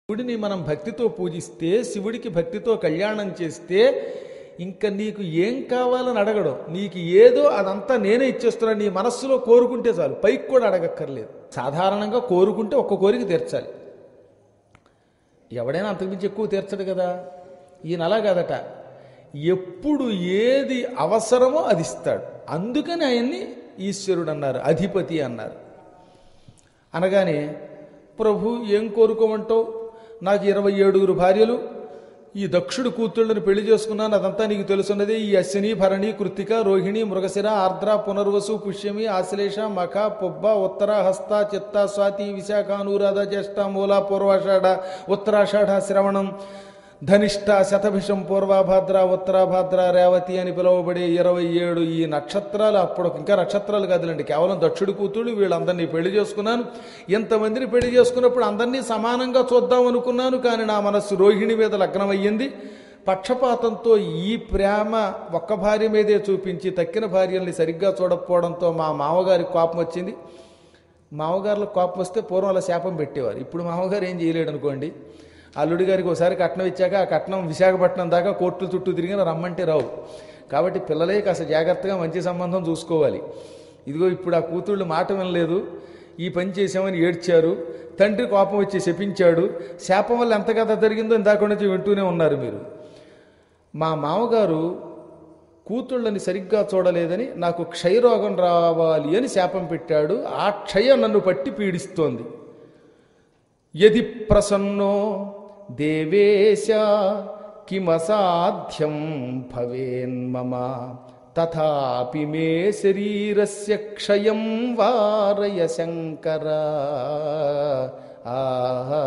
శివుడిని మనం భక్తితో పూజిస్తే శివుడికి భక్తితో కళ్యాణం చేస్తే ఇంకా నీకు ఏం కావాలని అడగడం నీకు ఏదో అదంతా నేనే ఇచ్చేస్తున్నా నీ మనస్సులో కోరుకుంటే చాలు పైకి కూడా అడగక్కర్లేదు సాధారణంగా కోరుకుంటే ఒక్క కోరిక తీర్చాలి ఎవడైనా అంతకుమించి ఎక్కువ తీర్చడు కదా ఈయన అలా కాదట ఎప్పుడు ఏది అవసరమో అది ఇస్తాడు అందుకని ఆయన్ని ఈశ్వరుడు అన్నారు అధిపతి అన్నారు అనగానే ప్రభు ఏం కోరుకోమంటావు నాకు ఇరవై ఏడుగురు భార్యలు ఈ దక్షుడు కూతుళ్ళని పెళ్లి చేసుకున్నాను అదంతా నీకు తెలుసున్నదే ఈ అశ్విని భరణి కృత్తిక రోహిణి మృగశిర ఆర్ద్ర పునర్వసు పుష్యమి ఆశ్లేష మఖ పొబ్బ ఉత్తర హస్త చిత్త స్వాతి విశాఖ అనురాధ జ్యేష్ఠ మూల పూర్వాషాఢ ఉత్తరాషాఢ శ్రవణం ధనిష్ట శతభిషం పూర్వాభాద్ర ఉత్తరాభాద్ర రేవతి అని పిలువబడే ఇరవై ఏడు ఈ నక్షత్రాలు అప్పుడు ఇంకా నక్షత్రాలు కాదులండి కేవలం దక్షుడి కూతుళ్ళు వీళ్ళందరినీ పెళ్లి చేసుకున్నాను ఎంతమందిని పెళ్లి చేసుకున్నప్పుడు అందరినీ సమానంగా చూద్దాం అనుకున్నాను కానీ నా మనస్సు రోహిణి మీద లగ్నం అయ్యింది పక్షపాతంతో ఈ ప్రేమ ఒక్క భార్య మీదే చూపించి తక్కిన భార్యల్ని సరిగ్గా చూడకపోవడంతో మా మామగారికి కోపం వచ్చింది మామగారులకు కోపం వస్తే పూర్వం అలా శాపం పెట్టేవారు ఇప్పుడు మామగారు ఏం చేయలేడు అనుకోండి అల్లుడి గారికి ఒకసారి కట్నం ఇచ్చాక ఆ కట్నం విశాఖపట్నం దాకా కోర్టుల చుట్టూ తిరిగిన రమ్మంటే రావు కాబట్టి పిల్లలే కాస్త జాగ్రత్తగా మంచి సంబంధం చూసుకోవాలి ఇదిగో ఇప్పుడు ఆ కూతుళ్ళు మాట వినలేదు ఈ పని చేసామని ఏడ్చారు తండ్రి కోపం వచ్చి శపించాడు శాపం వల్ల ఎంత కథ జరిగిందో ఇందాక నుంచి వింటూనే ఉన్నారు మీరు మా మామగారు కూతుళ్ళని సరిగ్గా చూడలేదని నాకు క్షయరోగం రావాలి అని శాపం పెట్టాడు ఆ క్షయ నన్ను పట్టి పీడిస్తోంది యది ప్రసన్నో దేవేశ కిమసాధ్యం భవేన్మమ తథాపి మే శరీరస్య క్షయం వారయ శంకర ఆహా.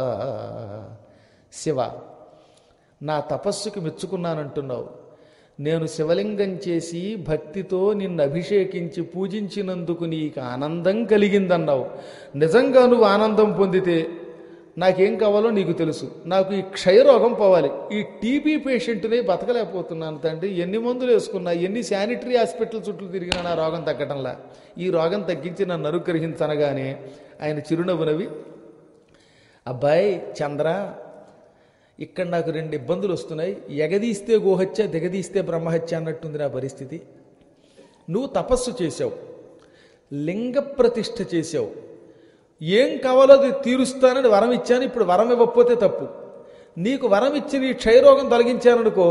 శివ నా తపస్సుకి మెచ్చుకున్నానంటున్నావు నేను శివలింగం చేసి భక్తితో నిన్ను అభిషేకించి పూజించినందుకు నీకు ఆనందం కలిగిందన్నావు నిజంగా నువ్వు ఆనందం పొందితే నాకేం కావాలో నీకు తెలుసు నాకు ఈ క్షయరోగం పోవాలి ఈ టీబీ పేషెంట్ని బతకలేకపోతున్నాను తండ్రి ఎన్ని మందులు వేసుకున్నా ఎన్ని శానిటరీ హాస్పిటల్ చుట్టూ తిరిగినా నా రోగం తగ్గటంలా ఈ రోగం తగ్గించి నన్ను అనుగ్రహించనగానే ఆయన చిరునవ్వు నవ్వి అబ్బాయి చంద్ర ఇక్కడ నాకు రెండు ఇబ్బందులు వస్తున్నాయి ఎగదీస్తే గోహత్య దిగదీస్తే బ్రహ్మహత్య అన్నట్టుంది నా పరిస్థితి నువ్వు తపస్సు చేశావు లింగ ప్రతిష్ఠ చేశావు ఏం కావాలో అది తీరుస్తానని వరం ఇచ్చాను ఇప్పుడు వరం ఇవ్వకపోతే తప్పు నీకు వరం ఇచ్చి నీ క్షయరోగం తొలగించాననుకో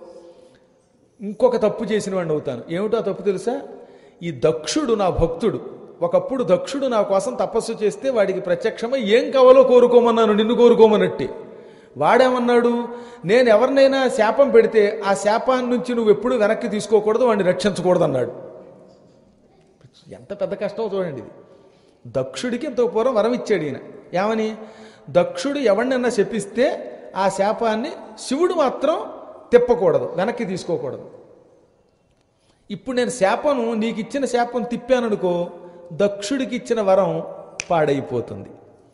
ఇంకొక తప్పు చేసిన వాడిని అవుతాను ఏమిటో ఆ తప్పు తెలుసా ఈ దక్షుడు నా భక్తుడు ఒకప్పుడు దక్షుడు నా కోసం తపస్సు చేస్తే వాడికి ప్రత్యక్షమై ఏం కావాలో కోరుకోమన్నాను నిన్ను కోరుకోమన్నట్టే వాడేమన్నాడు నేను ఎవరినైనా శాపం పెడితే ఆ శాపాన్ని నుంచి నువ్వు ఎప్పుడు వెనక్కి తీసుకోకూడదు వాడిని రక్షించకూడదు అన్నాడు ఎంత పెద్ద కష్టమో చూడండి ఇది దక్షుడికి ఇంత పూర్వం వరం ఇచ్చాడు ఈయన ఏమని దక్షుడు ఎవరినైనా శపిస్తే ఆ శాపాన్ని శివుడు మాత్రం తిప్పకూడదు వెనక్కి తీసుకోకూడదు ఇప్పుడు నేను శాపను నీకు ఇచ్చిన శాపం తిప్పాననుకో దక్షుడికి ఇచ్చిన వరం పాడైపోతుంది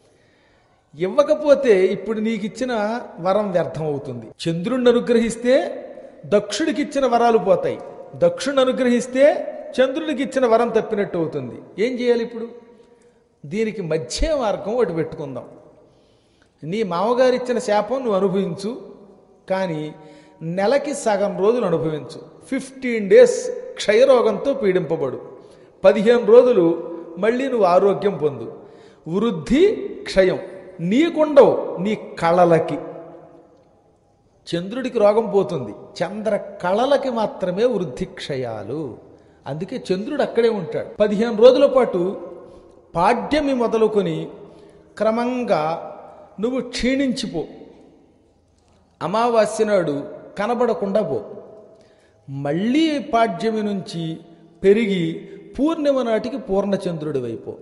ఇవ్వకపోతే ఇప్పుడు నీకు ఇచ్చిన వరం వ్యర్థం అవుతుంది చంద్రుణ్ణి అనుగ్రహిస్తే దక్షుడికి ఇచ్చిన వరాలు పోతాయి దక్షుణ్ణి అనుగ్రహిస్తే చంద్రుడికి ఇచ్చిన వరం తప్పినట్టు అవుతుంది ఏం చేయాలి ఇప్పుడు దీనికి మధ్య మార్గం ఒకటి పెట్టుకుందాం నీ మామగారు ఇచ్చిన శాపం నువ్వు అనుభవించు కానీ నెలకి సగం రోజులు అనుభవించు ఫిఫ్టీన్ డేస్ క్షయరోగంతో పీడింపబడు పదిహేను రోజులు మళ్ళీ నువ్వు ఆరోగ్యం పొందు వృద్ధి క్షయం నీకుండవు నీ కళలకి చంద్రుడికి రోగం పోతుంది చంద్ర కళలకి మాత్రమే వృద్ధి క్షయాలు అందుకే చంద్రుడు అక్కడే ఉంటాడు పదిహేను రోజుల పాటు పాడ్యమి మొదలుకొని క్రమంగా నువ్వు క్షీణించిపో అమావాస్య నాడు కనబడకుండా పో మళ్ళీ పాడ్యమి నుంచి పెరిగి పూర్ణిమ నాటికి పూర్ణచంద్రుడి వైపు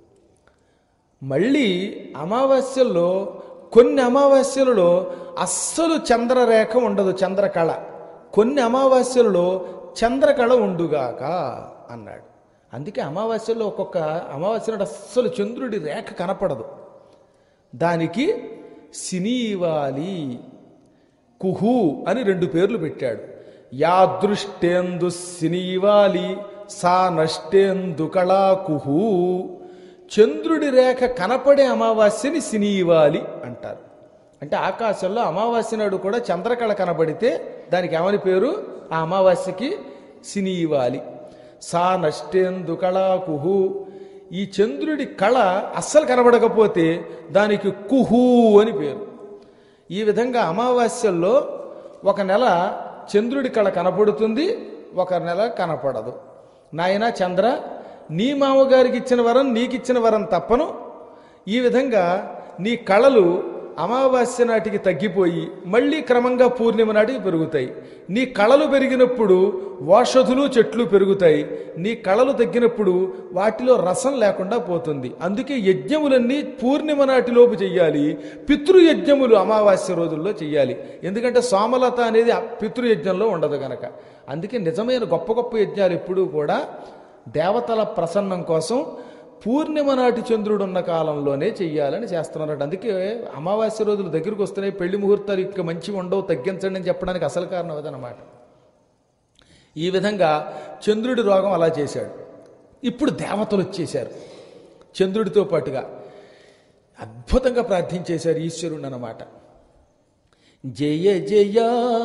మళ్ళీ అమావాస్యల్లో కొన్ని అమావాస్యలలో అస్సలు చంద్రరేఖ ఉండదు చంద్రకళ కొన్ని అమావాస్యలలో చంద్రకళ ఉండుగాక అన్నాడు అందుకే అమావాస్యలో ఒక్కొక్క అమావాస్య నాడు అస్సలు చంద్రుడి రేఖ కనపడదు దానికి సినీవాలి కుహు అని రెండు పేర్లు పెట్టాడు యాదృష్టేందు సినీవాలి సా నష్టేందు కళా కుహు చంద్రుడి రేఖ కనపడే అమావాస్యని సినీవాలి అంటారు అంటే ఆకాశంలో అమావాస్య నాడు కూడా చంద్రకళ కనబడితే దానికి ఏమని పేరు ఆ అమావాస్యకి సినీవాలి సా నష్టేందు కళాకుహు ఈ చంద్రుడి కళ అస్సలు కనబడకపోతే దానికి కుహు అని పేరు ఈ విధంగా అమావాస్యల్లో ఒక నెల చంద్రుడి కళ కనపడుతుంది ఒక నెల కనపడదు నాయనా చంద్ర నీ మామగారికి ఇచ్చిన వరం నీకిచ్చిన వరం తప్పను ఈ విధంగా నీ కళలు అమావాస్య నాటికి తగ్గిపోయి మళ్ళీ క్రమంగా పూర్ణిమ నాటికి పెరుగుతాయి నీ కళలు పెరిగినప్పుడు ఓషధులు చెట్లు పెరుగుతాయి నీ కళలు తగ్గినప్పుడు వాటిలో రసం లేకుండా పోతుంది అందుకే యజ్ఞములన్నీ పూర్ణిమ నాటిలోపు చెయ్యాలి పితృయజ్ఞములు అమావాస్య రోజుల్లో చెయ్యాలి ఎందుకంటే సోమలత అనేది ఆ పితృయజ్ఞంలో ఉండదు గనక అందుకే నిజమైన గొప్ప గొప్ప యజ్ఞాలు ఎప్పుడూ కూడా దేవతల ప్రసన్నం కోసం పూర్ణిమ నాటి చంద్రుడు ఉన్న కాలంలోనే చెయ్యాలని చేస్తున్నారు అందుకే అమావాస్య రోజులు దగ్గరికి వస్తున్నాయి పెళ్లి ముహూర్తాలు ఇక మంచివి ఉండవు తగ్గించండి అని చెప్పడానికి అసలు కారణం అదనమాట ఈ విధంగా చంద్రుడి రోగం అలా చేశాడు ఇప్పుడు దేవతలు వచ్చేశారు చంద్రుడితో పాటుగా అద్భుతంగా ప్రార్థించేశారు ఈశ్వరుడు అన్నమాట జయ జయ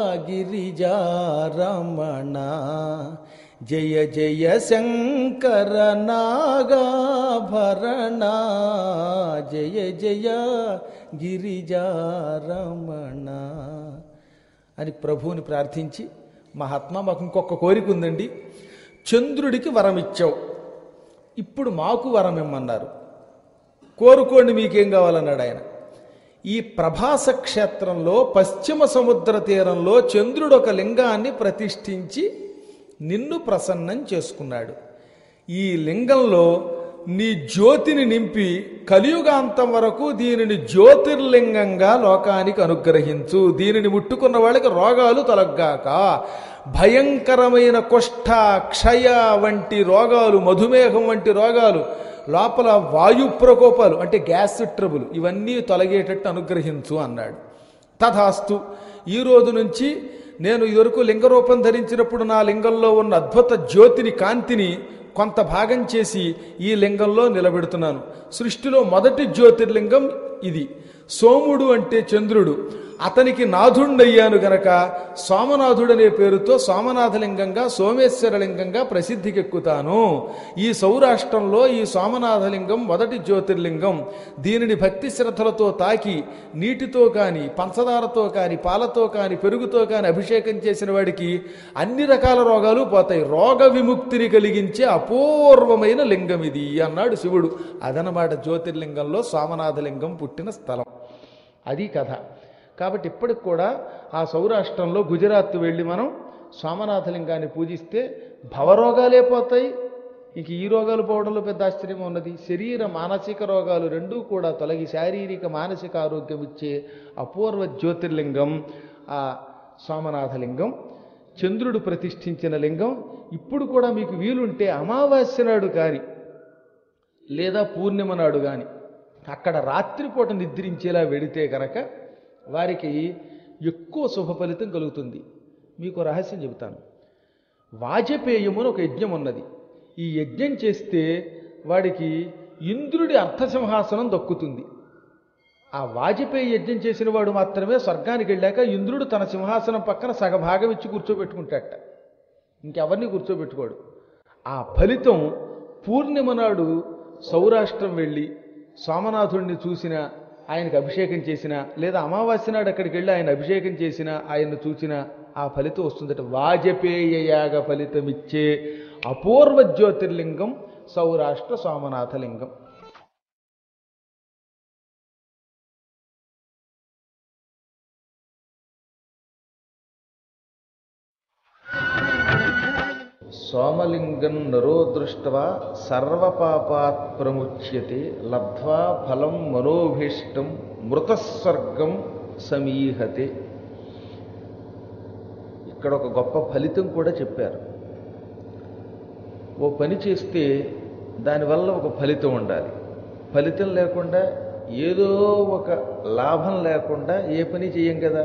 గిరిజారమణ జయ జయ శంకర నాగాభరణ జయ జయ గిరిజారమణ అని ప్రభువుని ప్రార్థించి మహాత్మా మాకు ఇంకొక కోరిక ఉందండి చంద్రుడికి వరం ఇచ్చావు ఇప్పుడు మాకు వరం ఇమ్మన్నారు కోరుకోండి మీకేం కావాలన్నాడు ఆయన ఈ ప్రభాస క్షేత్రంలో పశ్చిమ సముద్ర తీరంలో చంద్రుడు ఒక లింగాన్ని ప్రతిష్ఠించి నిన్ను ప్రసన్నం చేసుకున్నాడు ఈ లింగంలో నీ జ్యోతిని నింపి కలియుగాంతం వరకు దీనిని జ్యోతిర్లింగంగా లోకానికి అనుగ్రహించు దీనిని ముట్టుకున్న వాళ్ళకి రోగాలు తొలగ్గాక భయంకరమైన కుష్ఠ క్షయ వంటి రోగాలు మధుమేహం వంటి రోగాలు లోపల వాయు ప్రకోపాలు అంటే గ్యాస్ ట్రబుల్ ఇవన్నీ తొలగేటట్టు అనుగ్రహించు అన్నాడు తథాస్తు ఈ రోజు నుంచి నేను ఇదివరకు లింగ రూపం ధరించినప్పుడు నా లింగంలో ఉన్న అద్భుత జ్యోతిని కాంతిని కొంత భాగం చేసి ఈ లింగంలో నిలబెడుతున్నాను సృష్టిలో మొదటి జ్యోతిర్లింగం ఇది సోముడు అంటే చంద్రుడు అతనికి నాథుండయ్యాను గనక సోమనాథుడనే పేరుతో సోమనాథలింగంగా సోమేశ్వరలింగంగా ప్రసిద్ధికెక్కుతాను ఈ సౌరాష్ట్రంలో ఈ సోమనాథలింగం మొదటి జ్యోతిర్లింగం దీనిని భక్తి శ్రద్ధలతో తాకి నీటితో కాని పంచదారతో కాని పాలతో కాని పెరుగుతో కాని అభిషేకం చేసిన వాడికి అన్ని రకాల రోగాలు పోతాయి రోగ విముక్తిని కలిగించే అపూర్వమైన లింగం ఇది అన్నాడు శివుడు అదనమాట జ్యోతిర్లింగంలో సోమనాథలింగం పుట్టిన స్థలం అది కథ కాబట్టి ఇప్పటికి కూడా ఆ సౌరాష్ట్రంలో గుజరాత్ వెళ్ళి మనం సోమనాథలింగాన్ని పూజిస్తే భవరోగాలే పోతాయి ఇక ఈ రోగాలు పోవడంలో పెద్ద ఆశ్చర్యం ఉన్నది శరీర మానసిక రోగాలు రెండూ కూడా తొలగి శారీరక మానసిక ఆరోగ్యం ఇచ్చే అపూర్వ జ్యోతిర్లింగం ఆ సోమనాథలింగం చంద్రుడు ప్రతిష్ఠించిన లింగం ఇప్పుడు కూడా మీకు వీలుంటే అమావాస్య నాడు కానీ లేదా పూర్ణిమ నాడు కానీ అక్కడ రాత్రిపూట నిద్రించేలా వెడితే కనుక వారికి ఎక్కువ శుభ ఫలితం కలుగుతుంది మీకు రహస్యం చెబుతాను వాజపేయము అని ఒక యజ్ఞం ఉన్నది ఈ యజ్ఞం చేస్తే వాడికి ఇంద్రుడి అర్థసింహాసనం దక్కుతుంది ఆ వాజపేయి యజ్ఞం చేసిన వాడు మాత్రమే స్వర్గానికి వెళ్ళాక ఇంద్రుడు తన సింహాసనం పక్కన సగభాగం ఇచ్చి కూర్చోబెట్టుకుంటాట ఇంకెవరిని కూర్చోబెట్టుకోడు ఆ ఫలితం పూర్ణిమ నాడు సౌరాష్ట్రం వెళ్ళి సోమనాథుడిని చూసిన ఆయనకు అభిషేకం చేసిన లేదా అమావాస్య నాడు అక్కడికి వెళ్ళి ఆయన అభిషేకం చేసిన ఆయన్ను చూసిన ఆ ఫలితం వస్తుందట వాజపేయ యాగ ఫలితం ఇచ్చే అపూర్వ జ్యోతిర్లింగం సౌరాష్ట్ర సోమనాథలింగం సోమలింగం నరో దృష్ట్వా సర్వపాపాత్ ప్రముచ్యతే లబ్ధ్వా ఫలం మనోభీష్టం మృతస్వర్గం సమీహతే ఇక్కడ ఒక గొప్ప ఫలితం కూడా చెప్పారు ఓ పని చేస్తే దానివల్ల ఒక ఫలితం ఉండాలి ఫలితం లేకుండా ఏదో ఒక లాభం లేకుండా ఏ పని చేయం కదా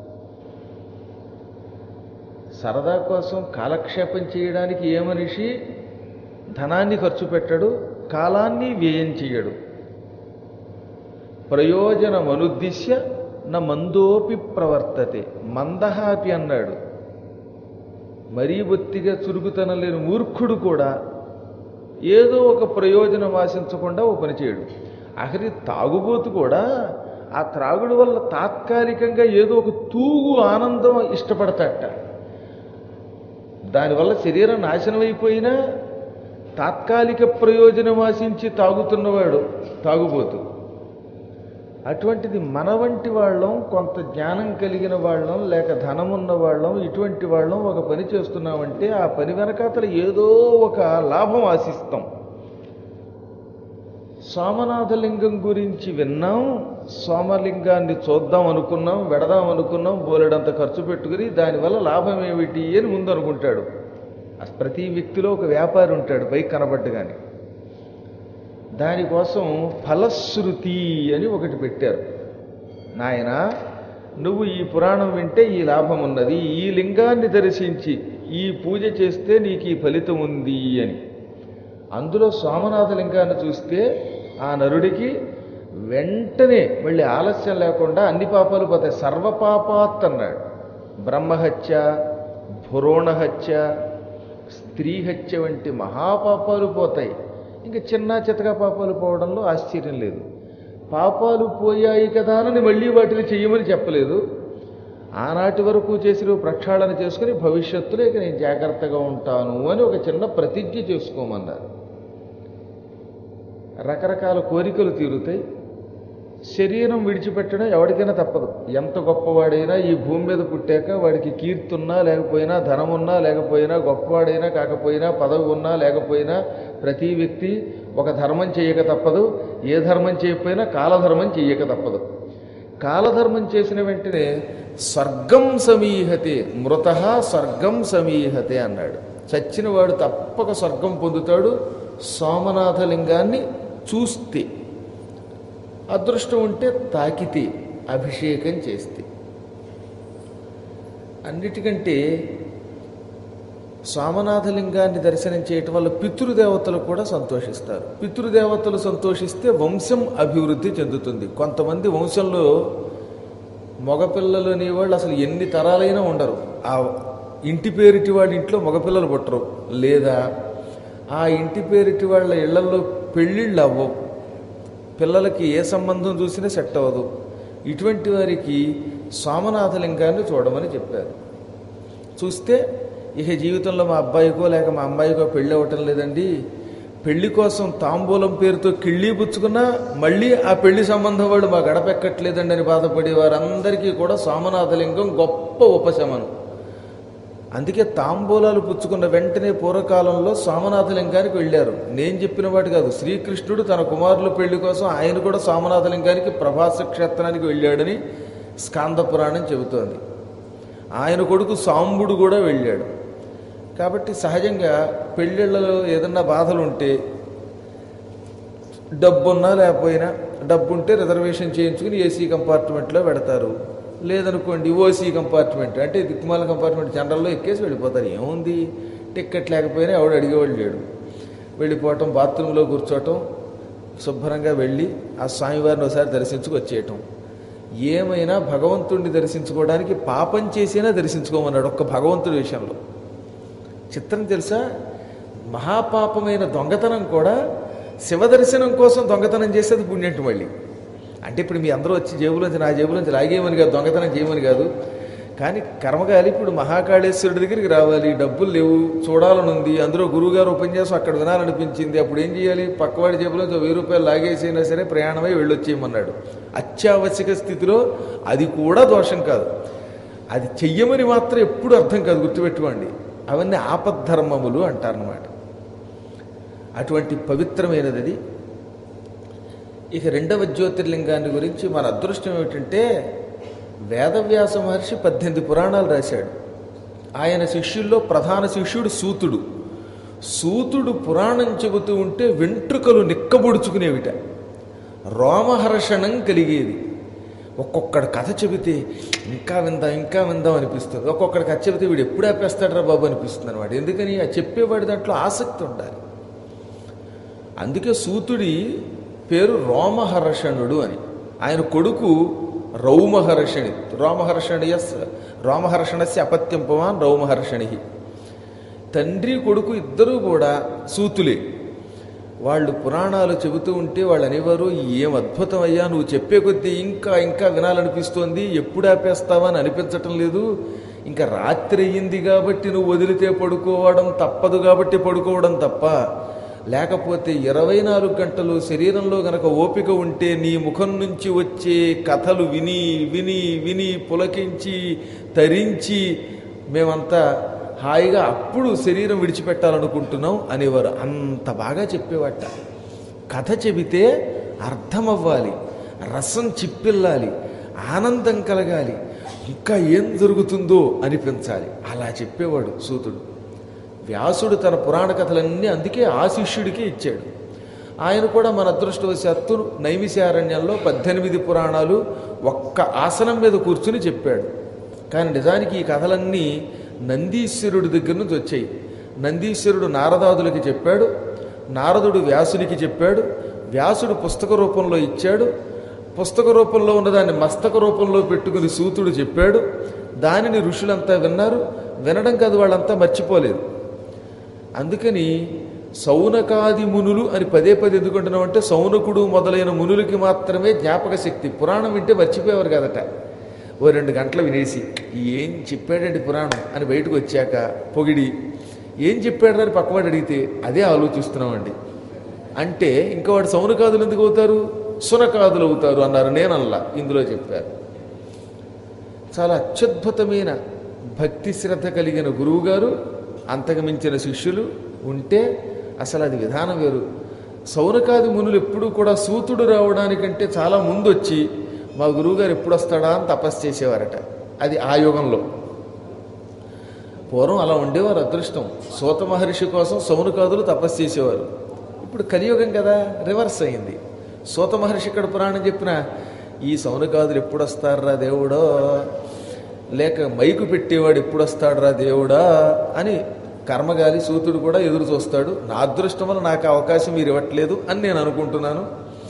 సరదా కోసం కాలక్షేపం చేయడానికి ఏ మనిషి ధనాన్ని ఖర్చు పెట్టడు కాలాన్ని వ్యయం చేయడు ప్రయోజనం అనుద్దిశ్య నా మందోపి ప్రవర్తతే మందహాపి అన్నాడు మరీ బొత్తిగా చురుకుతనం లేని మూర్ఖుడు కూడా ఏదో ఒక ప్రయోజనం ఆశించకుండా ఓ పని చేయడు ఆఖరి తాగుబోతు కూడా ఆ త్రాగుడు వల్ల తాత్కాలికంగా ఏదో ఒక తూగు ఆనందం ఇష్టపడతాట దానివల్ల శరీరం నాశనం అయిపోయినా తాత్కాలిక ప్రయోజనం ఆశించి తాగుతున్నవాడు తాగుబోతు అటువంటిది మన వంటి వాళ్ళం కొంత జ్ఞానం కలిగిన వాళ్ళం లేక ధనం ఉన్న వాళ్ళం ఇటువంటి వాళ్ళం ఒక పని చేస్తున్నామంటే ఆ పని వెనకాతల ఏదో ఒక లాభం ఆశిస్తాం సోమనాథలింగం గురించి విన్నాం సోమలింగాన్ని చూద్దాం అనుకున్నాం వెడదాం అనుకున్నాం బోలెడంత ఖర్చు పెట్టుకుని దానివల్ల లాభం ఏమిటి అని ముందు అనుకుంటాడు అసలు ప్రతి వ్యక్తిలో ఒక వ్యాపారి ఉంటాడు పైకి కనబడ్డగాని దానికోసం ఫలశ్రుతి అని ఒకటి పెట్టారు నాయన నువ్వు ఈ పురాణం వింటే ఈ లాభం ఉన్నది ఈ లింగాన్ని దర్శించి ఈ పూజ చేస్తే నీకు ఈ ఫలితం ఉంది అని అందులో సోమనాథ లింగాన్ని చూస్తే ఆ నరుడికి వెంటనే మళ్ళీ ఆలస్యం లేకుండా అన్ని పాపాలు పోతాయి సర్వపాపాత్ అన్నాడు బ్రహ్మహత్య భ్రూణహత్య స్త్రీహత్య వంటి మహాపాపాలు పోతాయి ఇంకా చిన్న చితక పాపాలు పోవడంలో ఆశ్చర్యం లేదు పాపాలు పోయాయి కదా అని మళ్ళీ వాటిని చెయ్యమని చెప్పలేదు ఆనాటి వరకు చేసిన ప్రక్షాళన చేసుకుని భవిష్యత్తులో ఇక నేను జాగ్రత్తగా ఉంటాను అని ఒక చిన్న ప్రతిజ్ఞ చేసుకోమన్నారు రకరకాల కోరికలు తీరుతాయి శరీరం విడిచిపెట్టడం ఎవరికైనా తప్పదు ఎంత గొప్పవాడైనా ఈ భూమి మీద పుట్టాక వాడికి కీర్తున్నా లేకపోయినా ధనమున్నా లేకపోయినా గొప్పవాడైనా కాకపోయినా పదవి ఉన్నా లేకపోయినా ప్రతి వ్యక్తి ఒక ధర్మం చేయక తప్పదు ఏ ధర్మం చేయకపోయినా కాలధర్మం చేయక తప్పదు కాలధర్మం చేసిన వెంటనే స్వర్గం సమీహతే మృత స్వర్గం సమీహతే అన్నాడు చచ్చిన వాడు తప్పక స్వర్గం పొందుతాడు సోమనాథలింగాన్ని చూస్తే అదృష్టం ఉంటే తాకితే అభిషేకం చేస్తే అన్నిటికంటే సోమనాథలింగాన్ని దర్శనం చేయటం వల్ల పితృదేవతలు కూడా సంతోషిస్తారు పితృదేవతలు సంతోషిస్తే వంశం అభివృద్ధి చెందుతుంది కొంతమంది వంశంలో మగపిల్లలు అనేవాళ్ళు అసలు ఎన్ని తరాలైనా ఉండరు ఆ ఇంటి పేరిటి వాళ్ళ ఇంట్లో మగపిల్లలు పుట్టరు లేదా ఆ ఇంటి పేరిటి వాళ్ళ ఇళ్లలో పెళ్ళిళ్ళు అవ్వవు పిల్లలకి ఏ సంబంధం చూసినా సెట్ అవ్వదు ఇటువంటి వారికి సోమనాథలింగాన్ని చూడమని చెప్పారు చూస్తే ఇక జీవితంలో మా అబ్బాయికో లేక మా అమ్మాయికో పెళ్ళి అవ్వటం లేదండి పెళ్లి కోసం తాంబూలం పేరుతో కిళ్ళి పుచ్చుకున్నా మళ్ళీ ఆ పెళ్లి సంబంధం వాళ్ళు మా గడపెక్కట్లేదండి అని బాధపడే వారందరికీ కూడా సోమనాథలింగం గొప్ప ఉపశమనం అందుకే తాంబూలాలు పుచ్చుకున్న వెంటనే పూర్వకాలంలో సోమనాథలింగానికి వెళ్ళారు నేను చెప్పిన వాటి కాదు శ్రీకృష్ణుడు తన కుమారుల పెళ్లి కోసం ఆయన కూడా సోమనాథలింగానికి ప్రభాస క్షేత్రానికి వెళ్ళాడని స్కాంద పురాణం చెబుతోంది ఆయన కొడుకు సాంబుడు కూడా వెళ్ళాడు కాబట్టి సహజంగా పెళ్ళిళ్ళలో ఏదన్నా బాధలు ఉంటే డబ్బున్నా లేకపోయినా డబ్బు ఉంటే రిజర్వేషన్ చేయించుకుని ఏసీ కంపార్ట్మెంట్లో పెడతారు లేదనుకోండి ఓసీ కంపార్ట్మెంట్ అంటే దిక్కుమాల కంపార్ట్మెంట్ జనరల్లో ఎక్కేసి వెళ్ళిపోతారు ఏముంది టిక్కెట్ లేకపోయినా ఎవడు అడిగేవాళ్ళు లేడు వెళ్ళిపోవటం బాత్రూంలో కూర్చోవటం శుభ్రంగా వెళ్ళి ఆ స్వామివారిని ఒకసారి దర్శించుకు వచ్చేయటం ఏమైనా భగవంతుడిని దర్శించుకోవడానికి పాపం చేసినా దర్శించుకోమన్నాడు ఒక్క భగవంతుడి విషయంలో చిత్రం తెలుసా మహాపాపమైన దొంగతనం కూడా శివదర్శనం కోసం దొంగతనం చేసేది పుణ్యంటి మళ్ళీ అంటే ఇప్పుడు మీ అందరూ వచ్చి జేబులోంచి నా జేబులోంచి లాగేయమని కాదు దొంగతనం చేయమని కాదు కానీ కర్మగాలి ఇప్పుడు మహాకాళేశ్వరుడి దగ్గరికి రావాలి డబ్బులు లేవు చూడాలని ఉంది అందులో గురువుగారు ఉపన్యాసం అక్కడ వినాలనిపించింది అప్పుడు ఏం చేయాలి పక్కవాడి జేబులోంచి ఒక వెయ్యి రూపాయలు లాగేసైనా సరే ప్రయాణమై వెళ్ళొచ్చేయమన్నాడు అత్యావశ్యక స్థితిలో అది కూడా దోషం కాదు అది చెయ్యమని మాత్రం ఎప్పుడు అర్థం కాదు గుర్తుపెట్టుకోండి అవన్నీ ఆపద్ధర్మములు అంటారనమాట అటువంటి పవిత్రమైనది అది ఇక రెండవ జ్యోతిర్లింగాన్ని గురించి మన అదృష్టం ఏమిటంటే వేదవ్యాస మహర్షి పద్దెనిమిది పురాణాలు రాశాడు ఆయన శిష్యుల్లో ప్రధాన శిష్యుడు సూతుడు సూతుడు పురాణం చెబుతూ ఉంటే వెంట్రుకలు నిక్కబొడుచుకునేవిట రోమహర్షణం కలిగేది ఒక్కొక్కడు కథ చెబితే ఇంకా విందాం ఇంకా విందాం అనిపిస్తుంది ఒక్కొక్కడి కథ చెబితే వీడు ఎప్పుడు ఆపేస్తాడరా బాబు అనిపిస్తుంది అనమాట ఎందుకని ఆ చెప్పేవాడి దాంట్లో ఆసక్తి ఉండాలి అందుకే సూతుడి పేరు రోమహర్షణుడు అని ఆయన కొడుకు రౌమహర్షణి రోమహర్షణియ రోమహర్షణస్య అపత్యం పుమాన్ రౌమహర్షణి తండ్రి కొడుకు ఇద్దరూ కూడా సూతులే వాళ్ళు పురాణాలు చెబుతూ ఉంటే వాళ్ళు అనేవారు ఏం అద్భుతం అయ్యా నువ్వు చెప్పే కొద్దీ ఇంకా ఇంకా వినాలనిపిస్తోంది ఎప్పుడు ఆపేస్తావా అని అనిపించటం లేదు ఇంకా రాత్రి అయ్యింది కాబట్టి నువ్వు వదిలితే పడుకోవడం తప్పదు కాబట్టి పడుకోవడం తప్ప లేకపోతే ఇరవై నాలుగు గంటలు శరీరంలో గనక ఓపిక ఉంటే నీ ముఖం నుంచి వచ్చే కథలు విని విని విని పులకించి తరించి మేమంతా హాయిగా అప్పుడు శరీరం విడిచిపెట్టాలనుకుంటున్నాం అనేవారు అంత బాగా చెప్పేవాట కథ చెబితే అర్థం అవ్వాలి రసం చిప్పిల్లాలి ఆనందం కలగాలి ఇంకా ఏం జరుగుతుందో అనిపించాలి అలా చెప్పేవాడు సూతుడు వ్యాసుడు తన పురాణ కథలన్నీ అందుకే ఆ శిష్యుడికి ఇచ్చాడు ఆయన కూడా మన అదృష్టవశాత్తు నైమిషారణ్యంలో పద్దెనిమిది పురాణాలు ఒక్క ఆసనం మీద కూర్చుని చెప్పాడు కానీ నిజానికి ఈ కథలన్నీ నందీశ్వరుడి దగ్గర నుంచి వచ్చాయి నందీశ్వరుడు నారదాదులకి చెప్పాడు నారదుడు వ్యాసునికి చెప్పాడు వ్యాసుడు పుస్తక రూపంలో ఇచ్చాడు పుస్తక రూపంలో ఉన్నదాన్ని మస్తక రూపంలో పెట్టుకుని సూతుడు చెప్పాడు దానిని ఋషులంతా విన్నారు వినడం కాదు వాళ్ళంతా మర్చిపోలేదు అందుకని సౌనకాది మునులు అని పదే పదే ఎందుకుంటున్నాం అంటే సౌనకుడు మొదలైన మునులకి మాత్రమే జ్ఞాపక శక్తి పురాణం వింటే మర్చిపోయేవారు కదట ఓ రెండు గంటలు వినేసి ఏం చెప్పాడండి పురాణం అని బయటకు వచ్చాక పొగిడి ఏం చెప్పాడు అని పక్కవాడు అడిగితే అదే ఆలోచిస్తున్నామండి అంటే ఇంకా వాడు సౌనకాదులు ఎందుకు అవుతారు సునకాదులు అవుతారు అన్నారు నేనల్లా ఇందులో చెప్పారు చాలా అత్యద్భుతమైన భక్తి శ్రద్ధ కలిగిన గురువుగారు అంతకు మించిన శిష్యులు ఉంటే అసలు అది విధానం వేరు సౌనకాది మునులు ఎప్పుడూ కూడా సూతుడు రావడానికంటే చాలా ముందు వచ్చి మా గురువుగారు ఎప్పుడు వస్తాడా అని తపస్సు చేసేవారట అది ఆ యుగంలో పూర్వం అలా ఉండేవారు అదృష్టం సూత మహర్షి కోసం సౌనకాదులు తపస్సు చేసేవారు ఇప్పుడు కలియుగం కదా రివర్స్ అయింది సూత మహర్షి ఇక్కడ పురాణం చెప్పిన ఈ సౌనకాదులు ఎప్పుడు వస్తారా దేవుడో లేక మైకు పెట్టేవాడు ఎప్పుడు వస్తాడురా దేవుడా అని కర్మగాలి సూతుడు కూడా ఎదురు చూస్తాడు నా అదృష్టం వల్ల నాకు ఆ అవకాశం మీరు ఇవ్వట్లేదు అని నేను అనుకుంటున్నాను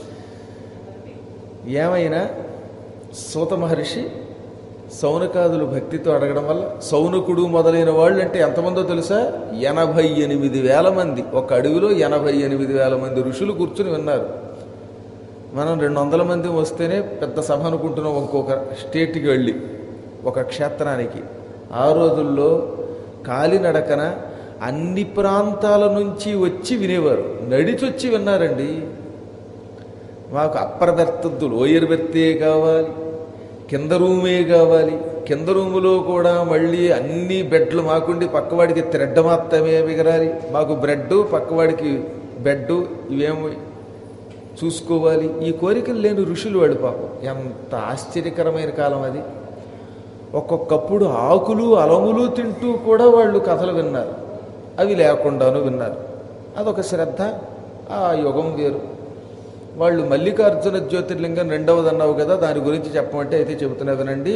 ఏమైనా సూత మహర్షి సౌనకాదులు భక్తితో అడగడం వల్ల సౌనకుడు మొదలైన వాళ్ళు అంటే ఎంతమందో తెలుసా ఎనభై ఎనిమిది వేల మంది ఒక అడవిలో ఎనభై ఎనిమిది వేల మంది ఋషులు కూర్చుని విన్నారు మనం రెండు వందల మంది వస్తేనే పెద్ద సభ అనుకుంటున్నాం ఇంకొక స్టేట్కి వెళ్ళి ఒక క్షేత్రానికి ఆ రోజుల్లో కాలినడకన అన్ని ప్రాంతాల నుంచి వచ్చి వినేవారు నడిచొచ్చి విన్నారండి మాకు అప్పర్ బెర్తద్దు లోయర్ బెర్తే కావాలి కింద రూమే కావాలి కింద రూములో కూడా మళ్ళీ అన్ని బెడ్లు మాకుండి పక్కవాడికి థ్రెడ్ మాత్రమే మిగరాలి మాకు బ్రెడ్ పక్కవాడికి బెడ్ ఇవేమో చూసుకోవాలి ఈ కోరికలు లేని ఋషులు వాడు పాపం ఎంత ఆశ్చర్యకరమైన కాలం అది ఒక్కొక్కప్పుడు ఆకులు అలములు తింటూ కూడా వాళ్ళు కథలు విన్నారు అవి లేకుండాను విన్నారు అదొక శ్రద్ధ ఆ యుగం వేరు వాళ్ళు మల్లికార్జున జ్యోతిర్లింగం రెండవది అన్నావు కదా దాని గురించి చెప్పమంటే అయితే చెబుతున్నా వినండి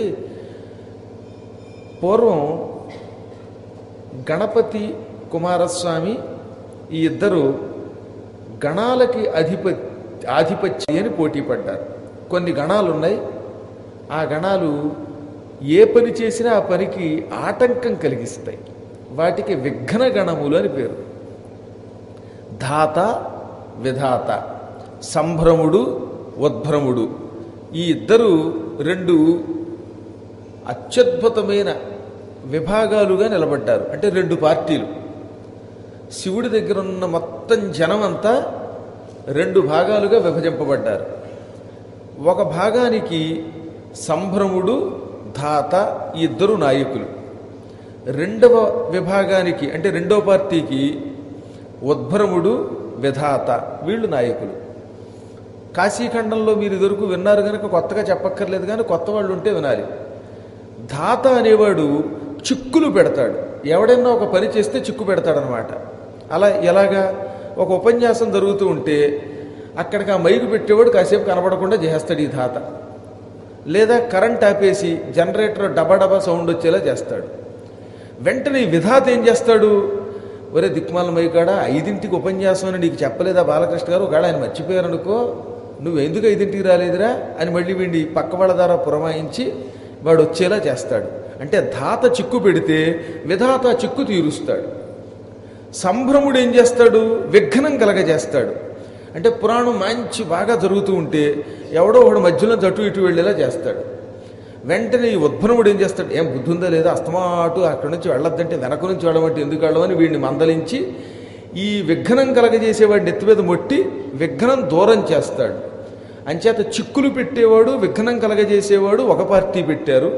పూర్వం గణపతి కుమారస్వామి ఈ ఇద్దరు గణాలకి అధిపతి ఆధిపత్యం అని పోటీ పడ్డారు కొన్ని గణాలు ఉన్నాయి ఆ గణాలు ఏ పని చేసినా ఆ పనికి ఆటంకం కలిగిస్తాయి వాటికి విఘ్న గణములు అని పేరు ధాత విధాత సంభ్రముడు ఉద్భ్రముడు ఈ ఇద్దరు రెండు అత్యద్భుతమైన విభాగాలుగా నిలబడ్డారు అంటే రెండు పార్టీలు శివుడి దగ్గర ఉన్న మొత్తం జనం అంతా రెండు భాగాలుగా విభజింపబడ్డారు ఒక భాగానికి సంభ్రముడు ధాత ఈ ఇద్దరు నాయకులు రెండవ విభాగానికి అంటే రెండవ పార్టీకి ఉద్భ్రముడు విధాత వీళ్ళు నాయకులు కాశీఖండంలో మీరు ఇదివరకు విన్నారు కనుక కొత్తగా చెప్పక్కర్లేదు కానీ కొత్త వాళ్ళు ఉంటే వినాలి ధాత అనేవాడు చిక్కులు పెడతాడు ఎవడైనా ఒక పని చేస్తే చిక్కు పెడతాడనమాట అలా ఎలాగా ఒక ఉపన్యాసం జరుగుతూ ఉంటే అక్కడికి ఆ మైకు పెట్టేవాడు కాసేపు కనబడకుండా చేస్తాడు ఈ ధాత లేదా కరెంట్ ఆపేసి జనరేటర్ డబా సౌండ్ వచ్చేలా చేస్తాడు వెంటనే ఈ విధాత ఏం చేస్తాడు ఒరే దిక్మాల మైకాడ ఐదింటికి ఉపన్యాసం అని నీకు చెప్పలేదా బాలకృష్ణ గారు ఒకవేళ ఆయన మర్చిపోయారనుకో నువ్వు ఎందుకు ఐదింటికి రాలేదురా అని మళ్ళీ వీడిని పక్క వాళ్ళ ద్వారా పురమాయించి వాడు వచ్చేలా చేస్తాడు అంటే ధాత చిక్కు పెడితే విధాత చిక్కు తీరుస్తాడు సంభ్రముడు ఏం చేస్తాడు విఘ్నం కలగజేస్తాడు అంటే పురాణం మంచి బాగా జరుగుతూ ఉంటే ఎవడో ఒకడు మధ్యలో అటు ఇటు వెళ్ళేలా చేస్తాడు వెంటనే ఈ ఉద్భ్రముడు ఏం చేస్తాడు ఏం బుద్ధి ఉందా లేదా అస్తమాటు అక్కడి నుంచి వెళ్ళొద్దంటే వెనక నుంచి వెళ్ళమంటే ఎందుకు వెళ్ళమని వీడిని మందలించి ఈ విఘ్నం కలగజేసేవాడిని ఎత్తి మీద మొట్టి విఘ్నం దూరం చేస్తాడు అంచేత చిక్కులు పెట్టేవాడు విఘ్నం కలగజేసేవాడు ఒక పార్టీ పెట్టారు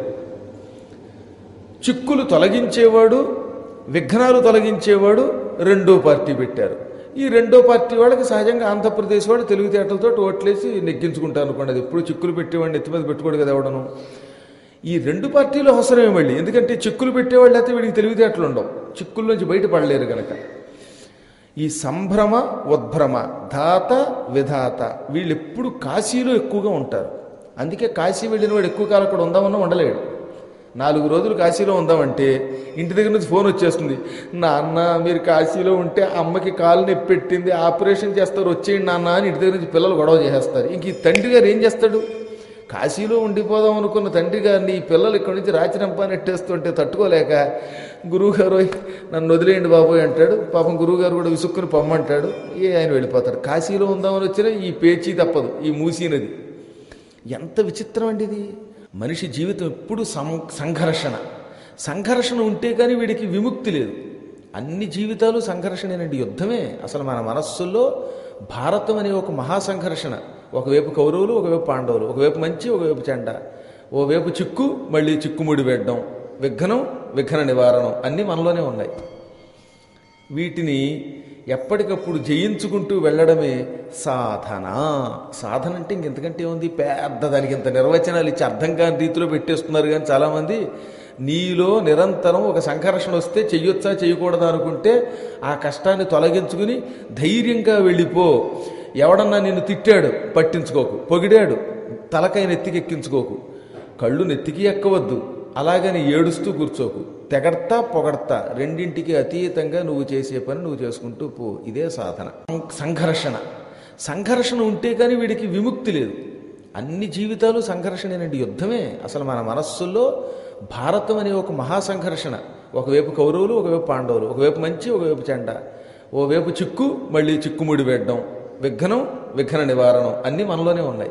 చిక్కులు తొలగించేవాడు విఘ్నాలు తొలగించేవాడు రెండో పార్టీ పెట్టారు ఈ రెండో పార్టీ వాళ్ళకి సహజంగా ఆంధ్రప్రదేశ్ వాళ్ళు తెలివితేటలతో ఓట్లేసి నెగ్గించుకుంటారు అనుకోండి అది ఎప్పుడు చిక్కులు పెట్టేవాడిని ఎత్తి మీద పెట్టుకోడు కదా ఎవడను ఈ రెండు పార్టీలు అవసరమే మళ్ళీ ఎందుకంటే చిక్కులు పెట్టేవాళ్ళు అయితే వీడికి తెలివితేటలు ఉండవు చిక్కుల నుంచి బయటపడలేరు గనక ఈ సంభ్రమ ఉద్భ్రమ ధాత విధాత వీళ్ళు ఎప్పుడు కాశీలో ఎక్కువగా ఉంటారు అందుకే కాశీ వెళ్ళిన వాడు ఎక్కువ కాలం అక్కడ ఉందామన్నా ఉండలేడు నాలుగు రోజులు కాశీలో ఉందామంటే ఇంటి దగ్గర నుంచి ఫోన్ వచ్చేస్తుంది నాన్న మీరు కాశీలో ఉంటే అమ్మకి కాలు నొప్పి పెట్టింది ఆపరేషన్ చేస్తారు వచ్చేయండి నాన్న అని ఇంటి దగ్గర నుంచి పిల్లలు గొడవ చేసేస్తారు ఇంక ఈ తండ్రి గారు ఏం చేస్తాడు కాశీలో ఉండిపోదాం అనుకున్న తండ్రి గారిని ఈ పిల్లలు ఇక్కడి నుంచి రాచిరంపా నెట్టేస్తుంటే తట్టుకోలేక గురువుగారు నన్ను వదిలేయండి బాబోయ్ అంటాడు పాపం గురువుగారు కూడా విసుక్కుని పొమ్మంటాడు ఏ ఆయన వెళ్ళిపోతాడు కాశీలో ఉందామని వచ్చినా ఈ పేచీ తప్పదు ఈ మూసీనది ఎంత విచిత్రం అండి ఇది మనిషి జీవితం ఎప్పుడు సం సంఘర్షణ సంఘర్షణ ఉంటే కానీ వీడికి విముక్తి లేదు అన్ని జీవితాలు సంఘర్షణేనండి యుద్ధమే అసలు మన మనస్సుల్లో భారతం అనే ఒక మహాసంఘర్షణ ఒకవైపు కౌరవులు ఒకవైపు పాండవులు ఒకవైపు మంచి ఒకవైపు చెండ ఓవైపు చిక్కు మళ్ళీ చిక్కుముడి వేయడం విఘ్నం విఘ్న నివారణం అన్నీ మనలోనే ఉన్నాయి వీటిని ఎప్పటికప్పుడు జయించుకుంటూ వెళ్ళడమే సాధన సాధన అంటే ఇంకెంతకంటే ఉంది పెద్ద దానికి ఇంత నిర్వచనాలు ఇచ్చి అర్థం కాని రీతిలో పెట్టేస్తున్నారు కానీ చాలామంది నీలో నిరంతరం ఒక సంఘర్షణ వస్తే చెయ్యొచ్చా చేయకూడదా అనుకుంటే ఆ కష్టాన్ని తొలగించుకుని ధైర్యంగా వెళ్ళిపో ఎవడన్నా నిన్ను తిట్టాడు పట్టించుకోకు పొగిడాడు తలకై నెత్తికెక్కించుకోకు కళ్ళు నెత్తికి ఎక్కవద్దు అలాగని ఏడుస్తూ కూర్చోకు తెగడతా పొగడతా రెండింటికి అతీతంగా నువ్వు చేసే పని నువ్వు చేసుకుంటూ పో ఇదే సాధన సంఘర్షణ సంఘర్షణ ఉంటే కానీ వీడికి విముక్తి లేదు అన్ని జీవితాలు సంఘర్షణేనండి యుద్ధమే అసలు మన మనస్సుల్లో భారతం అనే ఒక మహాసంఘర్షణ ఒకవైపు కౌరవులు ఒకవైపు పాండవులు ఒకవైపు మంచి ఒకవైపు చెండ ఓవైపు చిక్కు మళ్ళీ చిక్కుముడి వేయడం విఘ్నం విఘ్న నివారణం అన్నీ మనలోనే ఉన్నాయి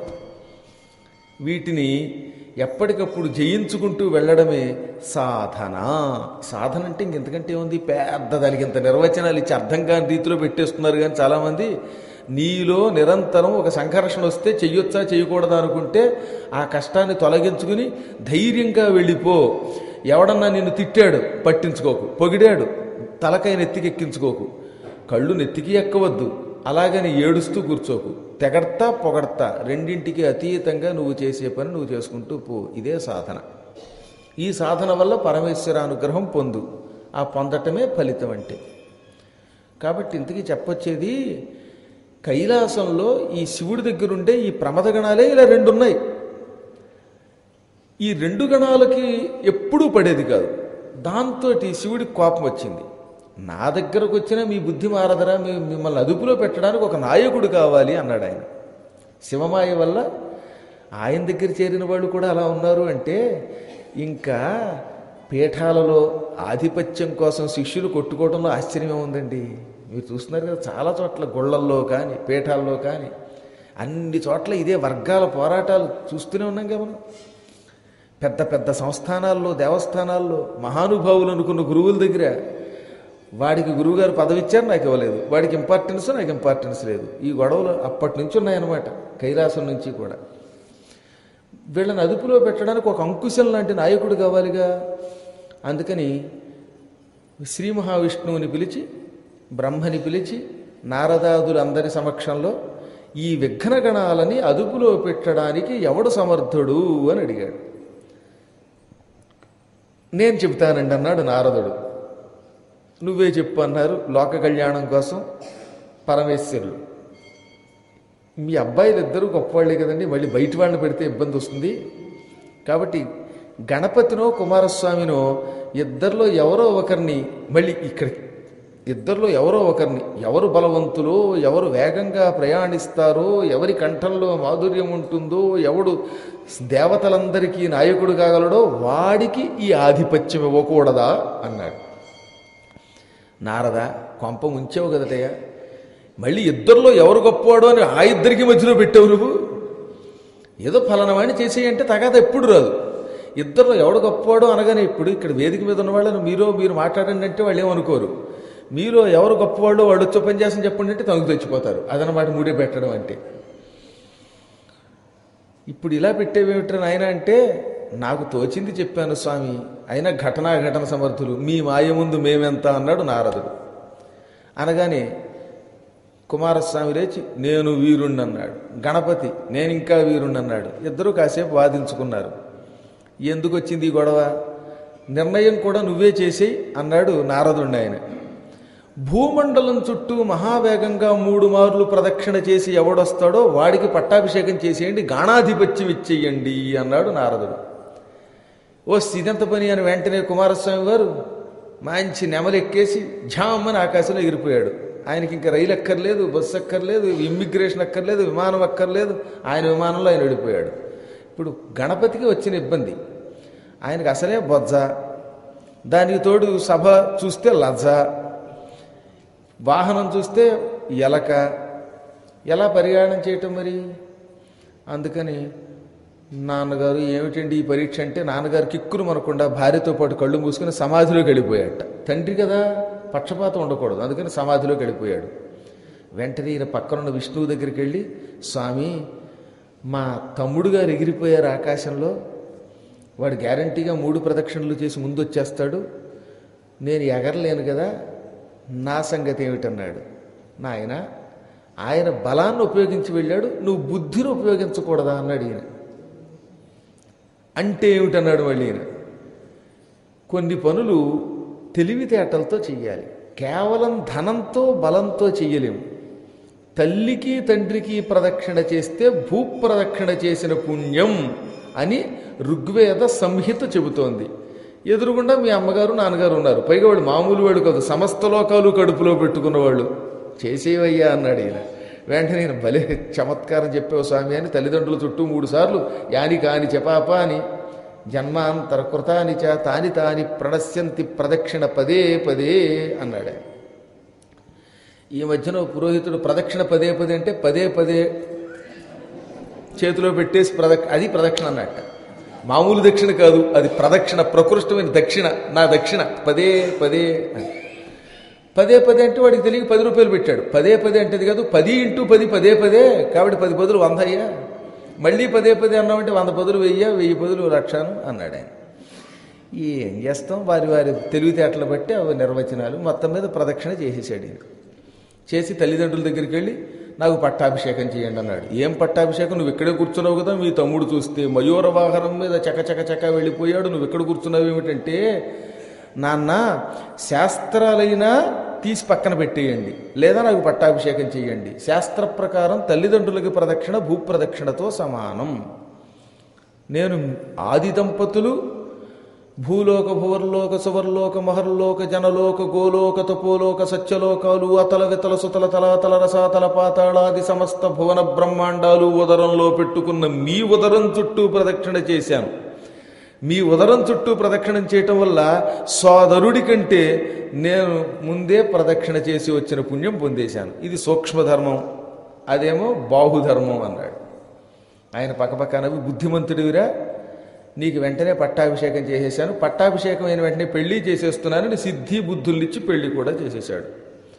వీటిని ఎప్పటికప్పుడు జయించుకుంటూ వెళ్ళడమే సాధన సాధన అంటే ఇంకెంతకంటే ఉంది పెద్ద దానికి ఇంత నిర్వచనాలు ఇచ్చి అర్థం కాని రీతిలో పెట్టేస్తున్నారు కానీ చాలామంది నీలో నిరంతరం ఒక సంఘర్షణ వస్తే చెయ్యొచ్చా చేయకూడదా అనుకుంటే ఆ కష్టాన్ని తొలగించుకుని ధైర్యంగా వెళ్ళిపో ఎవడన్నా నిన్ను తిట్టాడు పట్టించుకోకు పొగిడాడు తలకై నెత్తికెక్కించుకోకు కళ్ళు నెత్తికి ఎక్కవద్దు అలాగని ఏడుస్తూ కూర్చోకు తెగడతా పొగడతా రెండింటికి అతీతంగా నువ్వు చేసే పని నువ్వు చేసుకుంటూ పో ఇదే సాధన ఈ సాధన వల్ల పరమేశ్వర అనుగ్రహం పొందు ఆ పొందటమే ఫలితం అంటే కాబట్టి ఇంతకీ చెప్పొచ్చేది కైలాసంలో ఈ శివుడి దగ్గరుండే ఈ ప్రమదగణాలే ఇలా రెండు ఉన్నాయి ఈ రెండు గణాలకి ఎప్పుడూ పడేది కాదు దాంతో శివుడికి కోపం వచ్చింది నా దగ్గరకు వచ్చినా మీ బుద్ధి మారదరా మీ మిమ్మల్ని అదుపులో పెట్టడానికి ఒక నాయకుడు కావాలి అన్నాడు ఆయన శివమాయ వల్ల ఆయన దగ్గర చేరిన వాళ్ళు కూడా అలా ఉన్నారు అంటే ఇంకా పీఠాలలో ఆధిపత్యం కోసం శిష్యులు కొట్టుకోవడంలో ఆశ్చర్యం ఉందండి మీరు చూస్తున్నారు కదా చాలా చోట్ల గుళ్ళల్లో కానీ పీఠాల్లో కానీ అన్ని చోట్ల ఇదే వర్గాల పోరాటాలు చూస్తూనే ఉన్నాం కదా మనం పెద్ద పెద్ద సంస్థానాల్లో దేవస్థానాల్లో మహానుభావులు అనుకున్న గురువుల దగ్గర వాడికి గురువుగారు పదవి ఇచ్చారు నాకు ఇవ్వలేదు వాడికి ఇంపార్టెన్స్ నాకు ఇంపార్టెన్స్ లేదు ఈ గొడవలు అప్పటి నుంచి ఉన్నాయన్నమాట కైలాసం నుంచి కూడా వీళ్ళని అదుపులో పెట్టడానికి ఒక అంకుశం లాంటి నాయకుడు కావాలిగా అందుకని శ్రీ మహావిష్ణువుని పిలిచి బ్రహ్మని పిలిచి నారదాదులందరి సమక్షంలో ఈ విఘ్నగణాలని అదుపులో పెట్టడానికి ఎవడు సమర్థుడు అని అడిగాడు నేను చెబుతానండి అన్నాడు నారదుడు నువ్వే చెప్పు అన్నారు లోక కళ్యాణం కోసం పరమేశ్వరుడు మీ అబ్బాయిలు ఇద్దరు గొప్పవాళ్ళే కదండి మళ్ళీ బయట వాళ్ళని పెడితే ఇబ్బంది వస్తుంది కాబట్టి గణపతినో కుమారస్వామినో ఇద్దరిలో ఎవరో ఒకరిని మళ్ళీ ఇక్కడ ఇద్దరిలో ఎవరో ఒకరిని ఎవరు బలవంతులో ఎవరు వేగంగా ప్రయాణిస్తారో ఎవరి కంఠంలో మాధుర్యం ఉంటుందో ఎవడు దేవతలందరికీ నాయకుడు కాగలడో వాడికి ఈ ఆధిపత్యం ఇవ్వకూడదా అన్నాడు నారద కొంప ఉంచావు కదటయ్యా మళ్ళీ ఇద్దరిలో ఎవరు గొప్పవాడు అని ఆ ఇద్దరికి మధ్యలో పెట్టావు నువ్వు ఏదో ఫలానా వాడిని చేసేయంటే తగాద ఎప్పుడు రాదు ఇద్దరు ఎవడు గొప్పవాడు అనగానే ఇప్పుడు ఇక్కడ వేదిక మీద ఉన్న వాళ్ళని మీరు మీరు మాట్లాడండి అంటే వాళ్ళు ఏమనుకోరు మీలో ఎవరు గొప్పవాళ్ళు వాళ్ళు వచ్చే పని చేసిన చెప్పండి అంటే తనకు తెచ్చిపోతారు అదనమాట మూడే పెట్టడం అంటే ఇప్పుడు ఇలా పెట్టేవేమిట్రా నాయన అంటే నాకు తోచింది చెప్పాను స్వామి అయినా ఘటనా ఘటన సమర్థులు మీ మాయ ముందు మేమెంత అన్నాడు నారదుడు అనగానే కుమారస్వామి లేచి నేను వీరుణ్ణి అన్నాడు గణపతి నేను ఇంకా వీరుణ్ణి అన్నాడు ఇద్దరూ కాసేపు వాదించుకున్నారు ఎందుకు వచ్చింది ఈ గొడవ నిర్ణయం కూడా నువ్వే చేసేయి అన్నాడు నారదుండి ఆయన భూమండలం చుట్టూ మహావేగంగా మూడు మార్లు ప్రదక్షిణ చేసి ఎవడొస్తాడో వాడికి పట్టాభిషేకం చేసేయండి గాణాధిపత్యం ఇచ్చేయండి అన్నాడు నారదుడు ఓ ఇదెంత పని అని వెంటనే కుమారస్వామి గారు మంచి నెమలెక్కేసి ఝామ్మని ఆకాశంలో ఎగిరిపోయాడు ఆయనకి ఇంకా రైలు అక్కర్లేదు బస్సు అక్కర్లేదు ఇమ్మిగ్రేషన్ అక్కర్లేదు విమానం అక్కర్లేదు ఆయన విమానంలో ఆయన వెళ్ళిపోయాడు ఇప్పుడు గణపతికి వచ్చిన ఇబ్బంది ఆయనకి అసలే బొజ్జ దానికి తోడు సభ చూస్తే లజ్జ వాహనం చూస్తే ఎలక ఎలా పరిగాణం చేయటం మరి అందుకని నాన్నగారు ఏమిటండి ఈ పరీక్ష అంటే నాన్నగారు కిక్కులు మనకుండా భార్యతో పాటు కళ్ళు మూసుకుని సమాధిలోకి వెళ్ళిపోయాట తండ్రి కదా పక్షపాతం ఉండకూడదు అందుకని సమాధిలోకి వెళ్ళిపోయాడు వెంటనే ఈయన పక్కనున్న విష్ణువు దగ్గరికి వెళ్ళి స్వామి మా తమ్ముడు గారు ఎగిరిపోయారు ఆకాశంలో వాడు గ్యారంటీగా మూడు ప్రదక్షిణలు చేసి ముందు వచ్చేస్తాడు నేను ఎగరలేను కదా నా సంగతి ఏమిటన్నాడు నాయన ఆయన బలాన్ని ఉపయోగించి వెళ్ళాడు నువ్వు బుద్ధిని ఉపయోగించకూడదా అన్నాడు ఈయన అంటే ఏమిటన్నాడు మళ్ళీ ఈయన కొన్ని పనులు తెలివితేటలతో చెయ్యాలి కేవలం ధనంతో బలంతో చెయ్యలేము తల్లికి తండ్రికి ప్రదక్షిణ చేస్తే భూప్రదక్షిణ చేసిన పుణ్యం అని ఋగ్వేద సంహిత చెబుతోంది ఎదురుగుండా మీ అమ్మగారు నాన్నగారు ఉన్నారు పైగా వాళ్ళు మామూలు వాడు కాదు సమస్త లోకాలు కడుపులో పెట్టుకున్న వాళ్ళు చేసేవయ్యా అన్నాడు ఈయన వెంటనే నేను భలే చమత్కారం చెప్పావు స్వామి అని తల్లిదండ్రుల చుట్టూ మూడు సార్లు యాని కాని చపాప అని జన్మాంతర కృతాని చ తాని తాని ప్రణశ్యంతి ప్రదక్షిణ పదే పదే అన్నాడు ఆయన. ఈ మధ్యన ఓ పురోహితుడు ప్రదక్షిణ పదే పదే అంటే పదే పదే చేతిలో పెట్టేసి ప్రదక్ష అది ప్రదక్షిణ అన్నట్ట మామూలు దక్షిణ కాదు అది ప్రదక్షిణ ప్రకృష్టమైన దక్షిణ నా దక్షిణ పదే పదే అని పదే పదే అంటే వాడికి తెలియక పది రూపాయలు పెట్టాడు పదే పదే అంటే అది కాదు పది ఇంటూ పది పదే పదే కాబట్టి పది పదులు వంద అయ్యా మళ్ళీ పదే పదే అన్నామంటే వంద పదులు వెయ్యి వెయ్యి పదులు లక్షను అన్నాడు ఆయన ఏం చేస్తాం వారి వారి తెలివితేటలు బట్టి అవి నిర్వచనాలు మొత్తం మీద ప్రదక్షిణ చేసేసాడు ఈయన చేసి తల్లిదండ్రుల దగ్గరికి వెళ్ళి నాకు పట్టాభిషేకం చేయండి అన్నాడు ఏం పట్టాభిషేకం నువ్వు ఇక్కడే కూర్చున్నావు కదా మీ తమ్ముడు చూస్తే మయూర వాహనం మీద చక చక చక వెళ్ళిపోయాడు నువ్వు ఇక్కడ కూర్చున్నావు ఏమిటంటే నాన్న శాస్త్రాలైనా తీసి పక్కన పెట్టేయండి లేదా నాకు పట్టాభిషేకం చేయండి శాస్త్ర ప్రకారం తల్లిదండ్రులకి ప్రదక్షిణ భూప్రదక్షిణతో సమానం నేను ఆది దంపతులు భూలోక భువర్లోక సువర్లోక మహర్లోక జనలోక గోలోక తపోలోక సత్యలోకాలు అతల వితల సుతల తలాతల రసాతల పాతాళాది సమస్త భువన బ్రహ్మాండాలు ఉదరంలో పెట్టుకున్న మీ ఉదరం చుట్టూ ప్రదక్షిణ చేశాను మీ ఉదరం చుట్టూ ప్రదక్షిణం చేయటం వల్ల సోదరుడి కంటే నేను ముందే ప్రదక్షిణ చేసి వచ్చిన పుణ్యం పొందేశాను ఇది సూక్ష్మధర్మం అదేమో బాహుధర్మం అన్నాడు ఆయన పక్కపక్కనవి బుద్ధిమంతుడివిరా నీకు వెంటనే పట్టాభిషేకం చేసేశాను పట్టాభిషేకం అయిన వెంటనే పెళ్లి చేసేస్తున్నానని సిద్ధి బుద్ధుల్నిచ్చి పెళ్లి కూడా చేసేశాడు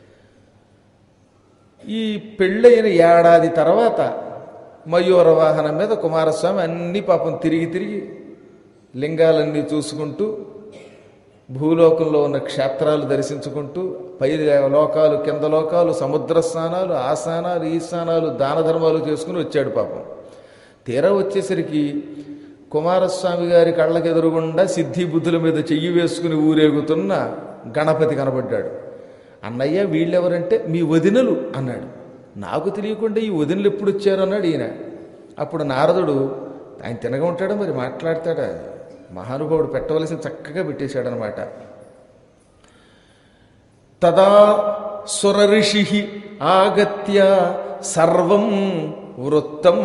ఈ పెళ్ళైన ఏడాది తర్వాత మయూర వాహనం మీద కుమారస్వామి అన్ని పాపం తిరిగి తిరిగి లింగాలన్నీ చూసుకుంటూ భూలోకంలో ఉన్న క్షేత్రాలు దర్శించుకుంటూ పై లోకాలు కింద లోకాలు సముద్ర స్నానాలు ఆ స్నానాలు ఈ స్నానాలు దాన ధర్మాలు చేసుకుని వచ్చాడు పాపం తీరా వచ్చేసరికి కుమారస్వామి గారి కళ్ళకి ఎదురుగుండా సిద్ధి బుద్ధుల మీద చెయ్యి వేసుకుని ఊరేగుతున్న గణపతి కనబడ్డాడు అన్నయ్య వీళ్ళెవరంటే మీ వదినలు అన్నాడు నాకు తెలియకుండా ఈ వదినలు ఎప్పుడు వచ్చారు అన్నాడు ఈయన అప్పుడు నారదుడు ఆయన తినగా ఉంటాడా మరి మాట్లాడతాడా మహానుభావుడు పెట్టవలసిన చక్కగా పెట్టేశాడనమాట తదా సురఋషి ఆగత్య సర్వం వృత్తం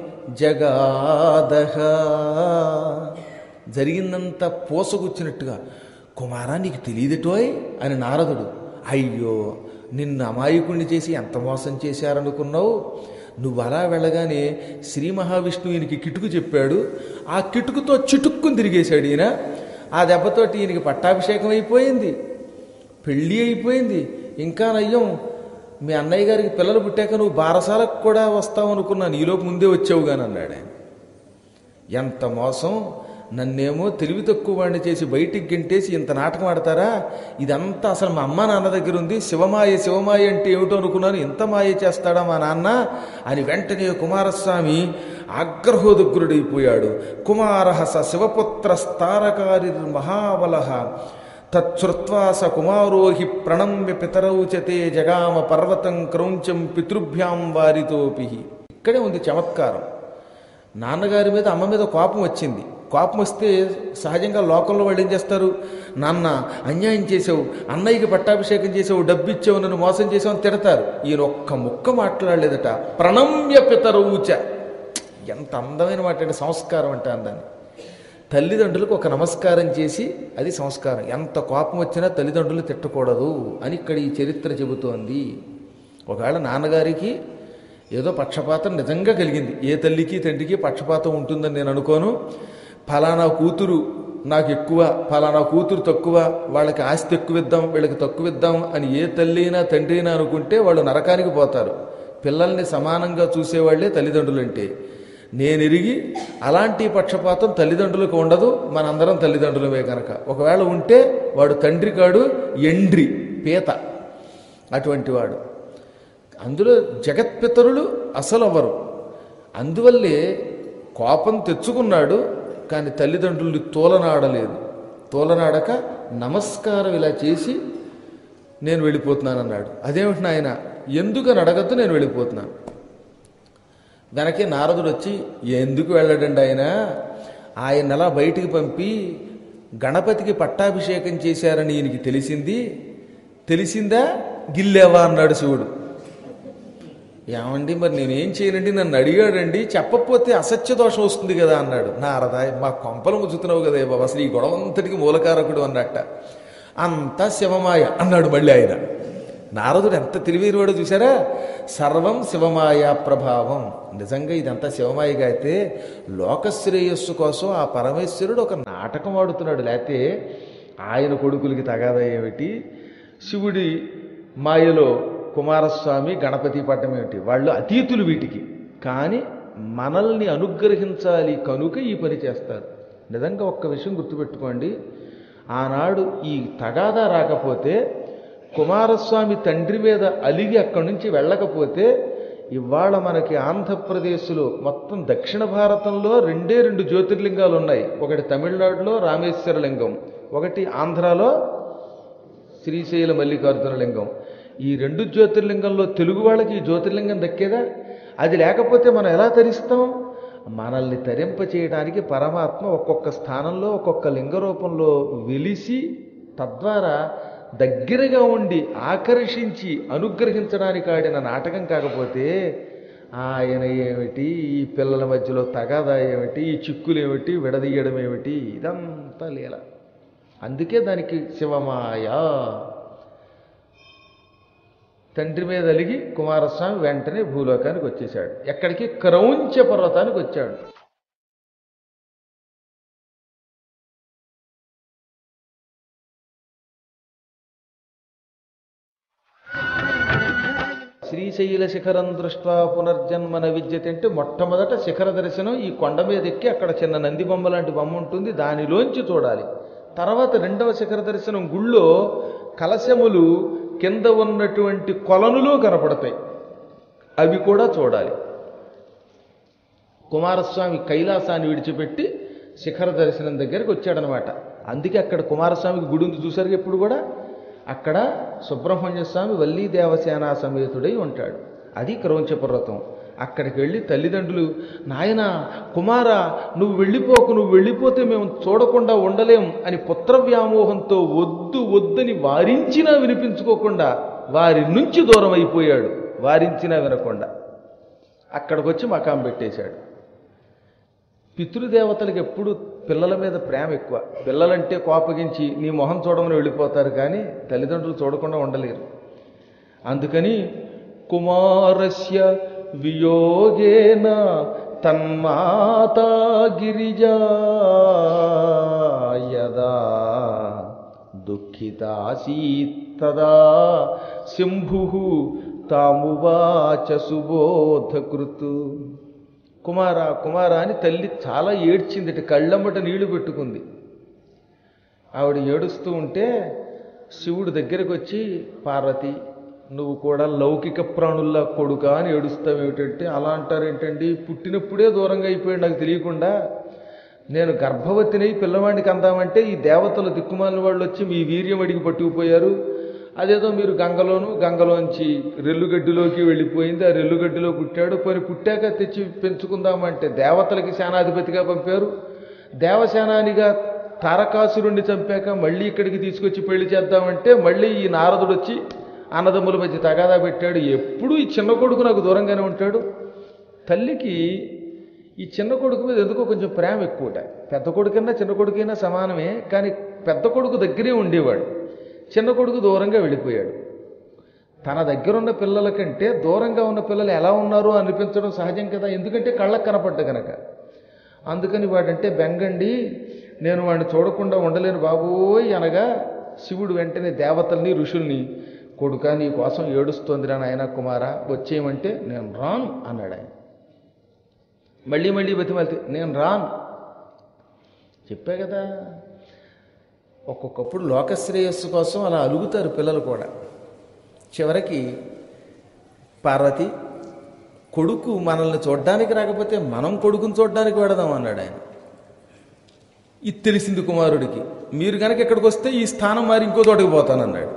జగాదహ జరిగిందంతా పోసగుచ్చినట్టుగా కుమారా నీకు తెలియదుటోయ్ అని నారదుడు అయ్యో నిన్ను అమాయకుణ్ణి చేసి ఎంత మోసం చేశారనుకున్నావు నువ్వు అలా వెళ్ళగానే శ్రీ మహావిష్ణువు ఈయనకి కిటుకు చెప్పాడు ఆ కిటుకుతో చిటుక్కుని తిరిగేశాడు ఈయన ఆ దెబ్బతోటి ఈయనకి పట్టాభిషేకం అయిపోయింది పెళ్ళి అయిపోయింది ఇంకా నయ్యం మీ అన్నయ్య గారికి పిల్లలు పుట్టాక నువ్వు బారసాలకు కూడా వస్తావు అనుకున్నాను ఈలోపు ముందే వచ్చావు కానీ అన్నాడు ఆయన ఎంత మోసం నన్నేమో తెలివి తక్కువ వాడిని చేసి బయటికి గెంటేసి ఇంత నాటకం ఆడతారా ఇదంతా అసలు మా అమ్మ నాన్న దగ్గర ఉంది శివమాయ శివమాయ అంటే ఏమిటో అనుకున్నాను ఇంత మాయ చేస్తాడా మా నాన్న అని వెంటనే కుమారస్వామి ఆగ్రహోదగ్రుడైపోయాడు కుమారహస శివపుత్ర స్తారకారి మహాబలః తచ్చుత్వా స కుమారో హి ప్రణమ్య పితరౌచతే జగామ పర్వతం క్రౌంచం పితృభ్యాం వారితోపి ఇక్కడే ఉంది చమత్కారం నాన్నగారి మీద అమ్మ మీద కోపం వచ్చింది కోపం వస్తే సహజంగా లోకంలో వాళ్ళు ఏం చేస్తారు నాన్న అన్యాయం చేసావు అన్నయ్యకి పట్టాభిషేకం చేసావు డబ్బు ఇచ్చావు నన్ను మోసం చేసావు అని తిడతారు ఈయన ఒక్క ముక్క మాట్లాడలేదట ప్రణమ్య పితరౌచ ఎంత అందమైన మాట అంటే సంస్కారం అంటే అందాన్ని తల్లిదండ్రులకు ఒక నమస్కారం చేసి అది సంస్కారం ఎంత కోపం వచ్చినా తల్లిదండ్రులు తిట్టకూడదు అని ఇక్కడ ఈ చరిత్ర చెబుతోంది ఒకవేళ నాన్నగారికి ఏదో పక్షపాతం నిజంగా కలిగింది ఏ తల్లికి తండ్రికి పక్షపాతం ఉంటుందని నేను అనుకోను ఫలానా కూతురు నాకు ఎక్కువ ఫలానా కూతురు తక్కువ వాళ్ళకి ఆస్తి ఎక్కువ ఇద్దాం వీళ్ళకి తక్కువ ఇద్దాం అని ఏ తల్లి అయినా తండ్రి అయినా అనుకుంటే వాళ్ళు నరకానికి పోతారు పిల్లల్ని సమానంగా చూసేవాళ్లే తల్లిదండ్రులు అంటే నేను ఎరిగి అలాంటి పక్షపాతం తల్లిదండ్రులకు ఉండదు మనందరం తల్లిదండ్రులమే కనుక ఒకవేళ ఉంటే వాడు తండ్రి కాడు ఎండ్రి పీత అటువంటి వాడు అందులో జగత్పితరులు అసలు అవ్వరు అందువల్లే కోపం తెచ్చుకున్నాడు కానీ తల్లిదండ్రుల్ని తోలనాడలేదు తోలనాడక నమస్కారం ఇలా చేసి నేను వెళ్ళిపోతున్నాను అన్నాడు అదేమిటి నాయన ఎందుకని అడగద్దు నేను వెళ్ళిపోతున్నాను వెనకే నారదుడు వచ్చి ఎందుకు వెళ్ళడండి ఆయన ఆయన అలా బయటికి పంపి గణపతికి పట్టాభిషేకం చేశారని ఈయనకి తెలిసింది తెలిసిందా గిల్లేవా అన్నాడు శివుడు ఏమండి మరి నేనేం చేయనండి నన్ను అడిగాడండి చెప్పకపోతే అసత్య దోషం వస్తుంది కదా అన్నాడు నారద మా కొంపలు ముచ్చుతున్నావు కదా బాబా అసలు ఈ గొడవంతటికి మూలకారకుడు అన్నట్ట అంతా శివమాయ అన్నాడు మళ్ళీ ఆయన నారదుడు ఎంత తెలివైనవాడో చూసారా సర్వం శివమాయ ప్రభావం నిజంగా ఇదంతా శివమాయగా అయితే లోకశ్రేయస్సు కోసం ఆ పరమేశ్వరుడు ఒక నాటకం ఆడుతున్నాడు లేకపోతే ఆయన కొడుకులకి తగాదా ఏమిటి శివుడి మాయలో కుమారస్వామి గణపతి పట్టం ఏమిటి వాళ్ళు అతీతులు వీటికి కానీ మనల్ని అనుగ్రహించాలి కనుక ఈ పని చేస్తారు నిజంగా ఒక్క విషయం గుర్తుపెట్టుకోండి ఆనాడు ఈ తగాదా రాకపోతే కుమారస్వామి తండ్రి మీద అలిగి అక్కడి నుంచి వెళ్ళకపోతే ఇవాళ మనకి ఆంధ్రప్రదేశ్లో మొత్తం దక్షిణ భారతంలో రెండే రెండు జ్యోతిర్లింగాలు ఉన్నాయి ఒకటి తమిళనాడులో రామేశ్వర లింగం ఒకటి ఆంధ్రాలో శ్రీశైల మల్లికార్జున లింగం ఈ రెండు జ్యోతిర్లింగంలో తెలుగు వాళ్ళకి ఈ జ్యోతిర్లింగం దక్కేదా అది లేకపోతే మనం ఎలా తరిస్తాం మనల్ని తరింప చేయడానికి పరమాత్మ ఒక్కొక్క స్థానంలో ఒక్కొక్క లింగ రూపంలో వెలిసి తద్వారా దగ్గరగా ఉండి ఆకర్షించి అనుగ్రహించడానికి ఆడిన నాటకం కాకపోతే ఆయన ఏమిటి ఈ పిల్లల మధ్యలో తగాదా ఏమిటి ఈ చిక్కులు ఏమిటి విడదీయడం ఏమిటి ఇదంతా లీల అందుకే దానికి శివమాయ తండ్రి మీద అలిగి కుమారస్వామి వెంటనే భూలోకానికి వచ్చేశాడు ఎక్కడికి క్రౌంచ పర్వతానికి వచ్చాడు శ్రీశైల శిఖరం దృష్ట్వా పునర్జన్మన విద్యత అంటే మొట్టమొదట శిఖర దర్శనం ఈ కొండ మీద ఎక్కి అక్కడ చిన్న నంది బొమ్మ లాంటి బొమ్మ ఉంటుంది దానిలోంచి చూడాలి తర్వాత రెండవ శిఖర దర్శనం గుళ్ళో కలశములు కింద ఉన్నటువంటి కొలనులో కనపడతాయి అవి కూడా చూడాలి కుమారస్వామి కైలాసాన్ని విడిచిపెట్టి శిఖర దర్శనం దగ్గరికి వచ్చాడనమాట అందుకే అక్కడ కుమారస్వామికి గుడి ఉంది చూసారు ఎప్పుడు కూడా అక్కడ సుబ్రహ్మణ్య స్వామి వల్లీ దేవసేన సమేతుడై ఉంటాడు అది క్రౌంచ పర్వతం అక్కడికి వెళ్ళి తల్లిదండ్రులు నాయన కుమార నువ్వు వెళ్ళిపోకు నువ్వు వెళ్ళిపోతే మేము చూడకుండా ఉండలేం అని పుత్ర వ్యామోహంతో వద్దు వద్దని వారించినా వినిపించుకోకుండా వారి నుంచి దూరం అయిపోయాడు వారించినా వినకుండా అక్కడికి వచ్చి మకాం పెట్టేశాడు పితృదేవతలకు ఎప్పుడు పిల్లల మీద ప్రేమ ఎక్కువ పిల్లలంటే కోపగించి నీ మొహం చూడమని వెళ్ళిపోతారు కానీ తల్లిదండ్రులు చూడకుండా ఉండలేరు అందుకని కుమారస్య వియోగేన తన్మాతా గిరిజా యదా దుఃఖితాసీత్తదా శంభు తామువాచ సుబోధకృతు కుమార కుమార అని తల్లి చాలా ఏడ్చిందిట కళ్ళమ్మట నీళ్లు పెట్టుకుంది ఆవిడ ఏడుస్తూ ఉంటే శివుడు దగ్గరికి వచ్చి పార్వతి నువ్వు కూడా లౌకిక ప్రాణుల్లా కొడుక అని ఏడుస్తావు ఏమిటంటే అలా అంటారు ఏంటండి పుట్టినప్పుడే దూరంగా అయిపోయాడు నాకు తెలియకుండా నేను గర్భవతినై పిల్లవాడికి అందామంటే ఈ దేవతలు దిక్కుమాలిన వాళ్ళు వచ్చి మీ వీర్యం అడిగి పట్టుకుపోయారు అదేదో మీరు గంగలోను గంగలోంచి రెల్లుగడ్డిలోకి వెళ్ళిపోయింది ఆ రెల్లుగడ్డిలో పుట్టాడు పోయి పుట్టాక తెచ్చి పెంచుకుందామంటే దేవతలకి సేనాధిపతిగా పంపారు దేవసేనానిగా తారకాసురుణ్ణి చంపాక మళ్ళీ ఇక్కడికి తీసుకొచ్చి పెళ్లి చేద్దామంటే మళ్ళీ ఈ నారదుడు వచ్చి అన్నదమ్ముల మధ్య తగాదా పెట్టాడు ఎప్పుడు ఈ చిన్న కొడుకు నాకు దూరంగానే ఉంటాడు తల్లికి ఈ చిన్న కొడుకు మీద ఎందుకో కొంచెం ప్రేమ ఎక్కువట పెద్ద కొడుకైనా చిన్న కొడుకైనా సమానమే కానీ పెద్ద కొడుకు దగ్గరే ఉండేవాడు చిన్న కొడుకు దూరంగా వెళ్ళిపోయాడు తన దగ్గరున్న పిల్లల కంటే దూరంగా ఉన్న పిల్లలు ఎలా ఉన్నారు అనిపించడం సహజం కదా ఎందుకంటే కళ్ళకు కనపడ్డ కనుక అందుకని వాడంటే బెంగండి నేను వాడిని చూడకుండా ఉండలేను బాబోయ్ అనగా శివుడు వెంటనే దేవతల్ని ఋషుల్ని కొడుక నీ కోసం ఏడుస్తోందిరా నాయన కుమార వచ్చేయమంటే నేను రాను అన్నాడు ఆయన మళ్ళీ మళ్ళీ బతిమాలితే నేను రాను చెప్పా కదా ఒక్కొక్కప్పుడు లోకశ్రేయస్సు కోసం అలా అలుగుతారు పిల్లలు కూడా చివరికి పార్వతి కొడుకు మనల్ని చూడ్డానికి రాకపోతే మనం కొడుకుని చూడ్డానికి వెడదాం అన్నాడు ఆయన ఇది తెలిసింది కుమారుడికి మీరు కనుక ఇక్కడికి వస్తే ఈ స్థానం మారి ఇంకో చోటకి పోతానన్నాడు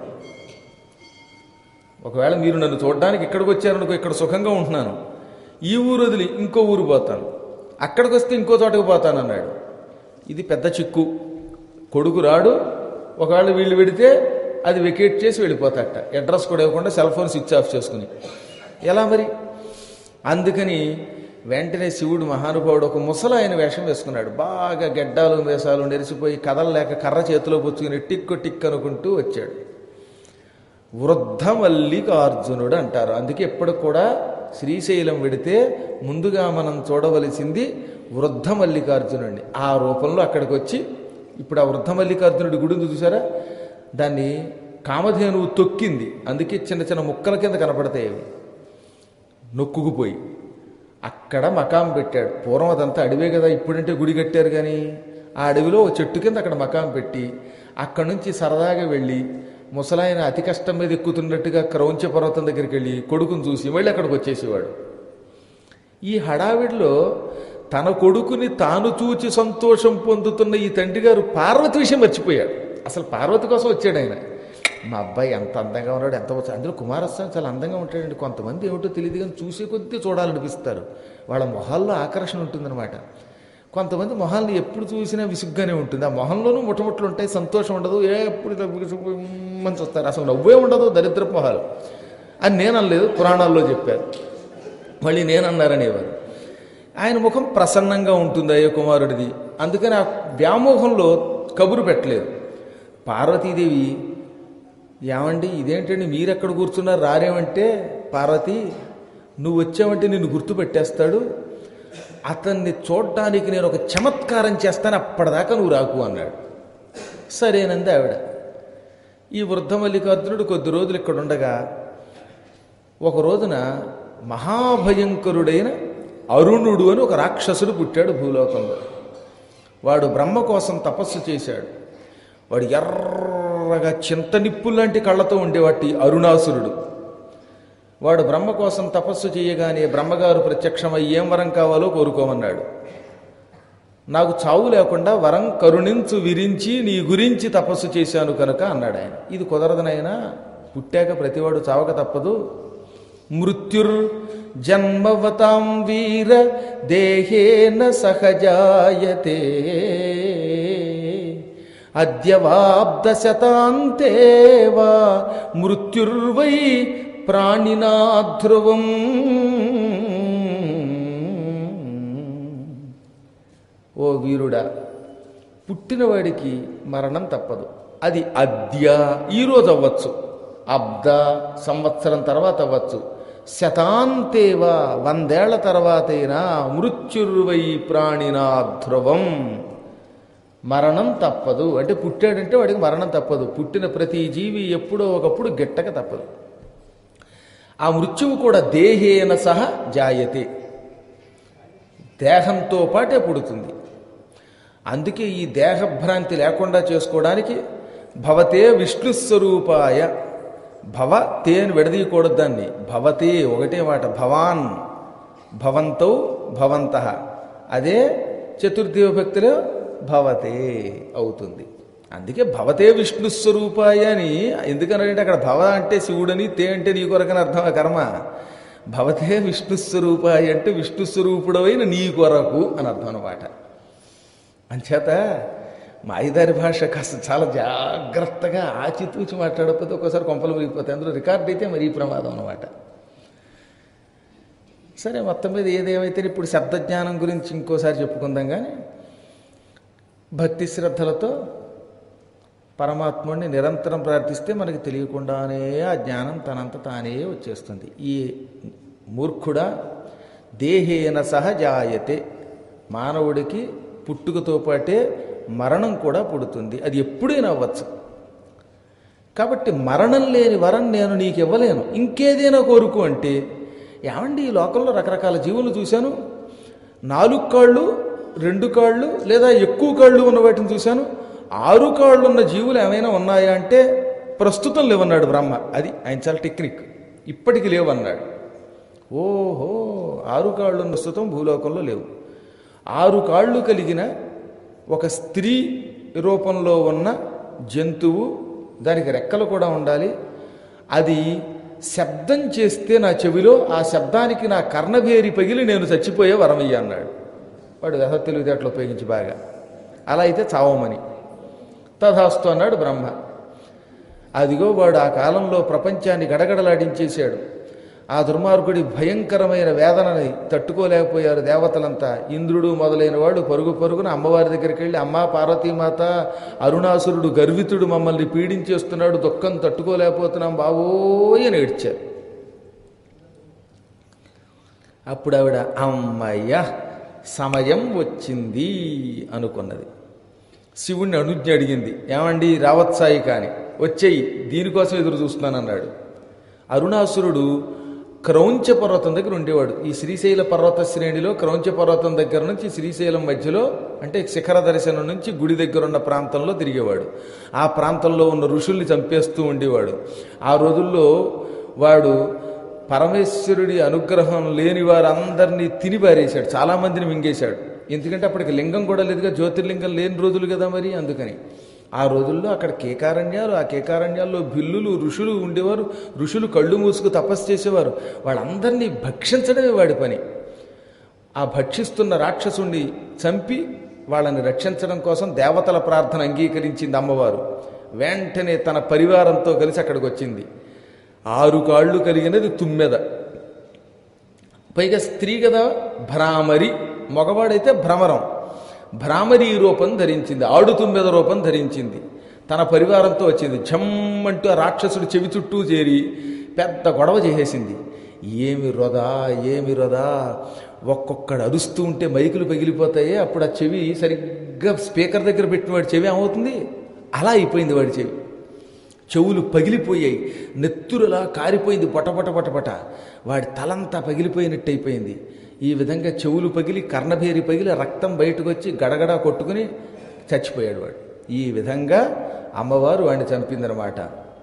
ఒకవేళ మీరు నన్ను చూడడానికి ఇక్కడికి వచ్చారనుకో ఇక్కడ సుఖంగా ఉంటున్నాను ఈ ఊరు వదిలి ఇంకో ఊరు పోతాను అక్కడికి వస్తే ఇంకో చోటకి పోతానన్నాడు ఇది పెద్ద చిక్కు కొడుకు రాడు ఒకవేళ వీళ్ళు పెడితే అది వెకేట్ చేసి వెళ్ళిపోతాట అడ్రస్ కూడా ఇవ్వకుండా సెల్ ఫోన్ స్విచ్ ఆఫ్ చేసుకుని ఎలా మరి అందుకని వెంటనే శివుడు మహానుభావుడు ఒక ముసల ఆయన వేషం వేసుకున్నాడు బాగా గెడ్డాలు వేషాలు నెరిసిపోయి కదలలేక కర్ర చేతిలో పుచ్చుకుని టిక్కు టిక్ అనుకుంటూ వచ్చాడు వృద్ధ మల్లికార్జునుడు అంటారు అందుకే ఎప్పటికి కూడా శ్రీశైలం వెడితే ముందుగా మనం చూడవలసింది వృద్ధ మల్లికార్జునుడిని ఆ రూపంలో అక్కడికి వచ్చి ఇప్పుడు ఆ వృద్ధ మల్లికార్జునుడి గుడి ఉంది చూసారా దాన్ని కామధేనువు తొక్కింది అందుకే చిన్న చిన్న ముక్కల కింద కనపడతాయి అవి నొక్కుకుపోయి అక్కడ మకాం పెట్టాడు పూర్వం అదంతా అడవే కదా ఇప్పుడంటే గుడి కట్టారు కానీ ఆ అడవిలో ఒక చెట్టు కింద అక్కడ మకాం పెట్టి అక్కడి నుంచి సరదాగా వెళ్ళి ముసలాయన అతి కష్టం మీద ఎక్కుతున్నట్టుగా క్రౌంచ పర్వతం దగ్గరికి వెళ్ళి కొడుకుని చూసి మళ్ళీ అక్కడికి వచ్చేసేవాడు ఈ హడావిడిలో తన కొడుకుని తాను చూచి సంతోషం పొందుతున్న ఈ తండ్రి గారు పార్వతి విషయం మర్చిపోయాడు అసలు పార్వతి కోసం వచ్చాడు ఆయన మా అబ్బాయి ఎంత అందంగా ఉన్నాడు ఎంత వచ్చి అందులో కుమారస్వామి చాలా అందంగా ఉంటాడండి కొంతమంది ఏమిటో తెలియదు కానీ చూసే కొద్దీ చూడాలనిపిస్తారు వాళ్ళ మొహాల్లో ఆకర్షణ ఉంటుందన్నమాట కొంతమంది మొహాల్ని ఎప్పుడు చూసినా విసుగ్గానే ఉంటుంది ఆ మొహంలోనూ ముట్టముట్లు ఉంటాయి సంతోషం ఉండదు ఏ ఎప్పుడు ఇలా విసుగు- మంచి వస్తారు అసలు నవ్వే ఉండదు దరిద్ర మొహాలు అని నేను అనలేదు పురాణాల్లో చెప్పారు మళ్ళీ నేను అన్నారనేవారు ఆయన ముఖం ప్రసన్నంగా ఉంటుంది అయ్యో కుమారుడిది అందుకని ఆ వ్యామోహంలో కబురు పెట్టలేదు పార్వతీదేవి ఏమండి ఇదేంటండి మీరెక్కడ కూర్చున్నారు రారేమంటే పార్వతి నువ్వు వచ్చావంటే నిన్ను గుర్తుపెట్టేస్తాడు అతన్ని చూడ్డానికి నేను ఒక చమత్కారం చేస్తాను అప్పటిదాకా నువ్వు రాకు అన్నాడు సరేనంది ఆవిడ ఈ వృద్ధ మల్లికార్జునుడు కొద్ది రోజులు ఇక్కడ ఉండగా ఒక రోజున మహాభయంకరుడైన అరుణుడు అని ఒక రాక్షసుడు పుట్టాడు భూలోకంలో వాడు బ్రహ్మ కోసం తపస్సు చేశాడు వాడు ఎర్రగా చింత నిప్పు లాంటి కళ్ళతో ఉండేవాటి అరుణాసురుడు వాడు బ్రహ్మ కోసం తపస్సు చేయగానే బ్రహ్మగారు ప్రత్యక్షమై ఏం వరం కావాలో కోరుకోమన్నాడు నాకు చావు లేకుండా వరం కరుణించు విరించి నీ గురించి తపస్సు చేశాను కనుక అన్నాడు ఆయన ఇది కుదరదనైనా పుట్టాక ప్రతివాడు చావక తప్పదు మృత్యుర్ జన్మవతాం వీర దేహేన సహజాయతే అద్యవాబ్దశతాంతే వా మృత్యుర్వై ప్రాణినా ధ్రువం ఓ వీరుడా పుట్టినవాడికి మరణం తప్పదు అది అద్య ఈరోజు అవ్వచ్చు అబ్ద సంవత్సరం తర్వాత అవ్వచ్చు శతాంతేవా వందేళ్ల తర్వాతైనా మృత్యుర్వై ప్రాణినా ధ్రువం మరణం తప్పదు అంటే పుట్టాడంటే వాడికి మరణం తప్పదు పుట్టిన ప్రతి జీవి ఎప్పుడో ఒకప్పుడు గిట్టక తప్పదు ఆ మృత్యువు కూడా దేహేన సహ జాయతే దేహంతో పాటే పుడుతుంది అందుకే ఈ దేహభ్రాంతి లేకుండా చేసుకోవడానికి భవతే విష్ణు స్వరూపాయ భవ తే అని విడదీయకూడదు దాన్ని భవతే ఒకటే మాట భవాన్ భవంతౌ భవంత అదే చతుర్థి విభక్తిలో భవతే అవుతుంది అందుకే భవతే విష్ణు స్వరూపాయ అని ఎందుకనంటే అక్కడ భవ అంటే శివుడని తే అంటే నీ కొరకని అర్థం ఆ కర్మ భవతే విష్ణు స్వరూపాయ అంటే విష్ణు స్వరూపుడవైన నీ కొరకు అని అర్థం అనమాట అంచేత మాయిదారి భాష కాస్త చాలా జాగ్రత్తగా ఆచితూచి మాట్లాడకపోతే ఒక్కోసారి కొంపలు మురిగిపోతాయి అందులో రికార్డ్ అయితే మరీ ప్రమాదం అనమాట సరే మొత్తం మీద ఏదేమైతే ఇప్పుడు శబ్దజ్ఞానం గురించి ఇంకోసారి చెప్పుకుందాం కానీ భక్తి శ్రద్ధలతో పరమాత్ముడిని నిరంతరం ప్రార్థిస్తే మనకి తెలియకుండానే ఆ జ్ఞానం తనంత తానే వచ్చేస్తుంది ఈ మూర్ఖుడా దేహేన సహ జాయతే మానవుడికి పుట్టుకతో పాటే మరణం కూడా పుడుతుంది అది ఎప్పుడైనా అవ్వచ్చు కాబట్టి మరణం లేని వరం నేను నీకు ఇవ్వలేను ఇంకేదైనా కోరుకు అంటే ఏమండి ఈ లోకంలో రకరకాల జీవులు చూశాను నాలుగు కాళ్ళు రెండు కాళ్ళు లేదా ఎక్కువ కాళ్ళు ఉన్న వాటిని చూశాను ఆరు కాళ్ళు ఉన్న జీవులు ఏమైనా ఉన్నాయా అంటే ప్రస్తుతం లేవన్నాడు బ్రహ్మ అది ఆయన చాలా టెక్నిక్ ఇప్పటికి లేవన్నాడు ఓహో ఆరు కాళ్ళు ఉన్న ప్రస్తుతం భూలోకంలో లేవు ఆరు కాళ్ళు కలిగిన ఒక స్త్రీ రూపంలో ఉన్న జంతువు దానికి రెక్కలు కూడా ఉండాలి అది శబ్దం చేస్తే నా చెవిలో ఆ శబ్దానికి నా కర్ణభేరి పగిలి నేను చచ్చిపోయే వరమయ్య అన్నాడు వాడు వ్యధ తెలివితేటలు ఉపయోగించి బాగా అలా అయితే చావమని తథాస్తు అన్నాడు బ్రహ్మ అదిగో వాడు ఆ కాలంలో ప్రపంచాన్ని గడగడలాడించేశాడు ఆ దుర్మార్గుడి భయంకరమైన వేదనని తట్టుకోలేకపోయారు దేవతలంతా ఇంద్రుడు మొదలైన వాడు పరుగు పరుగున అమ్మవారి దగ్గరికి వెళ్ళి అమ్మా పార్వతీమాత అరుణాసురుడు గర్వితుడు మమ్మల్ని పీడించేస్తున్నాడు దుఃఖం తట్టుకోలేకపోతున్నాం బావోయ్ అని ఏడ్చారు అప్పుడు ఆవిడ అమ్మయ్య సమయం వచ్చింది అనుకున్నది శివుణ్ణి అనుజ్ఞ అడిగింది ఏమండి రావత్సాయి కాని వచ్చేయి దీనికోసం ఎదురు చూస్తున్నానన్నాడు అరుణాసురుడు క్రౌంచ పర్వతం దగ్గర ఉండేవాడు ఈ శ్రీశైల పర్వత శ్రేణిలో క్రౌంచ పర్వతం దగ్గర నుంచి శ్రీశైలం మధ్యలో అంటే శిఖర దర్శనం నుంచి గుడి దగ్గర ఉన్న ప్రాంతంలో తిరిగేవాడు ఆ ప్రాంతంలో ఉన్న ఋషుల్ని చంపేస్తూ ఉండేవాడు ఆ రోజుల్లో వాడు పరమేశ్వరుడి అనుగ్రహం లేని వారందరినీ తిని పారేశాడు చాలామందిని మింగేశాడు ఎందుకంటే అప్పటికి లింగం కూడా లేదుగా జ్యోతిర్లింగం లేని రోజులు కదా మరి అందుకని ఆ రోజుల్లో అక్కడ కేకారణ్యాలు ఆ కేకారణ్యాల్లో బిల్లులు ఋషులు ఉండేవారు ఋషులు కళ్ళు మూసుకు తపస్సు చేసేవారు వాళ్ళందరినీ భక్షించడమే వాడి పని ఆ భక్షిస్తున్న రాక్షసుణ్ణి చంపి వాళ్ళని రక్షించడం కోసం దేవతల ప్రార్థన అంగీకరించింది అమ్మవారు వెంటనే తన పరివారంతో కలిసి అక్కడికి వచ్చింది ఆరు కాళ్ళు కలిగినది తుమ్మెద పైగా స్త్రీ కదా భ్రామరి మగవాడైతే భ్రమరం భ్రామరి రూపం ధరించింది ఆడు తుమ్మెద రూపం ధరించింది తన పరివారంతో వచ్చింది ఝమ్మంటూ ఆ రాక్షసుడు చెవి చుట్టూ చేరి పెద్ద గొడవ చేసేసింది ఏమి రొదా ఏమి రొదా ఒక్కొక్కడు అరుస్తూ ఉంటే మైకులు పగిలిపోతాయి అప్పుడు ఆ చెవి సరిగ్గా స్పీకర్ దగ్గర పెట్టిన వాడి చెవి ఏమవుతుంది అలా అయిపోయింది వాడి చెవి చెవులు పగిలిపోయాయి నెత్తురులా కారిపోయింది పొటపట పొటపట వాడి తలంతా పగిలిపోయినట్టు అయిపోయింది ఈ విధంగా చెవులు పగిలి కర్ణభేరి పగిలి రక్తం బయటకు వచ్చి గడగడ కొట్టుకుని చచ్చిపోయాడు వాడు ఈ విధంగా అమ్మవారు వాడిని చంపిందనమాట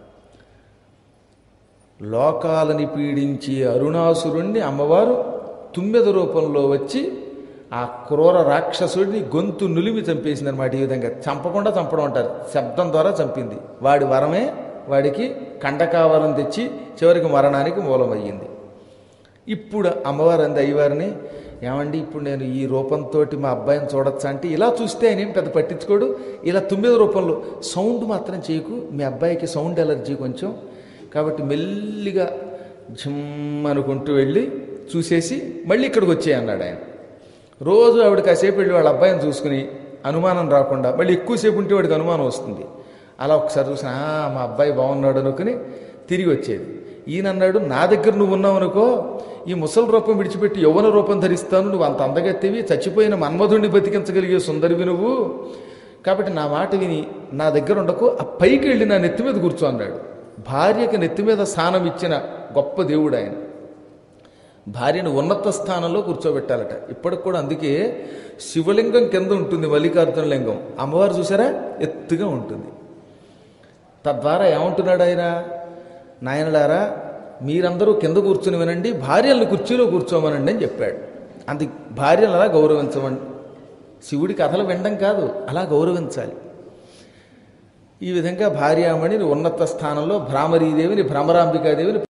లోకాలని పీడించి అరుణాసురుణ్ణి అమ్మవారు తుమ్మెద రూపంలో వచ్చి ఆ క్రూర రాక్షసుడిని గొంతు నులిమి చంపేసింది అనమాట ఈ విధంగా చంపకుండా చంపడం అంటారు శబ్దం ద్వారా చంపింది వాడి వరమే వాడికి కండకావరం తెచ్చి చివరికి మరణానికి మూలమయ్యింది ఇప్పుడు అమ్మవారు అంది అయ్యవారిని ఏమండి ఇప్పుడు నేను ఈ రూపంతో మా అబ్బాయిని చూడొచ్చా అంటే ఇలా చూస్తే ఆయన ఏం పెద్ద పట్టించుకోడు ఇలా తొమ్మిది రూపంలో సౌండ్ మాత్రం చేయకు మీ అబ్బాయికి సౌండ్ ఎలర్జీ కొంచెం కాబట్టి మెల్లిగా ఝమ్ అనుకుంటూ వెళ్ళి చూసేసి మళ్ళీ ఇక్కడికి వచ్చేయి అన్నాడు ఆయన రోజు ఆవిడ కాసేపు వెళ్ళి వాళ్ళ అబ్బాయిని చూసుకుని అనుమానం రాకుండా మళ్ళీ ఎక్కువసేపు ఉంటే వాడికి అనుమానం వస్తుంది అలా ఒకసారి చూసిన "ఆ, మా అబ్బాయి బాగున్నాడు అనుకుని తిరిగి వచ్చేది ఈయన అన్నాడు నా దగ్గర నువ్వు ఉన్నావు అనుకో ఈ ముసలి రూపం విడిచిపెట్టి యవ్వన రూపం ధరిస్తాను నువ్వు అంత అందగత్తెవి చచ్చిపోయిన మన్మధుడిని బతికించగలిగే సుందరివి నువ్వు కాబట్టి నా మాట విని నా దగ్గర ఉండకు ఆ పైకి వెళ్ళి నా నెత్తి మీద కూర్చో అన్నాడు భార్యకి నెత్తి మీద స్థానం ఇచ్చిన గొప్ప దేవుడు ఆయన భార్యను ఉన్నత స్థానంలో కూర్చోబెట్టాలట ఇప్పటికి కూడా అందుకే శివలింగం కింద ఉంటుంది మల్లికార్జున లింగం అమ్మవారు చూసారా ఎత్తుగా ఉంటుంది తద్వారా ఏమంటున్నాడు ఆయన నాయనలారా మీరందరూ కింద కూర్చుని వినండి భార్యలను కుర్చీలో కూర్చోమనండి అని చెప్పాడు అందుకు భార్యను అలా గౌరవించమండి శివుడి కథలు వినడం కాదు అలా గౌరవించాలి ఈ విధంగా భార్యామణిని ఉన్నత స్థానంలో భ్రామరీదేవిని భ్రమరాంబికాదేవిని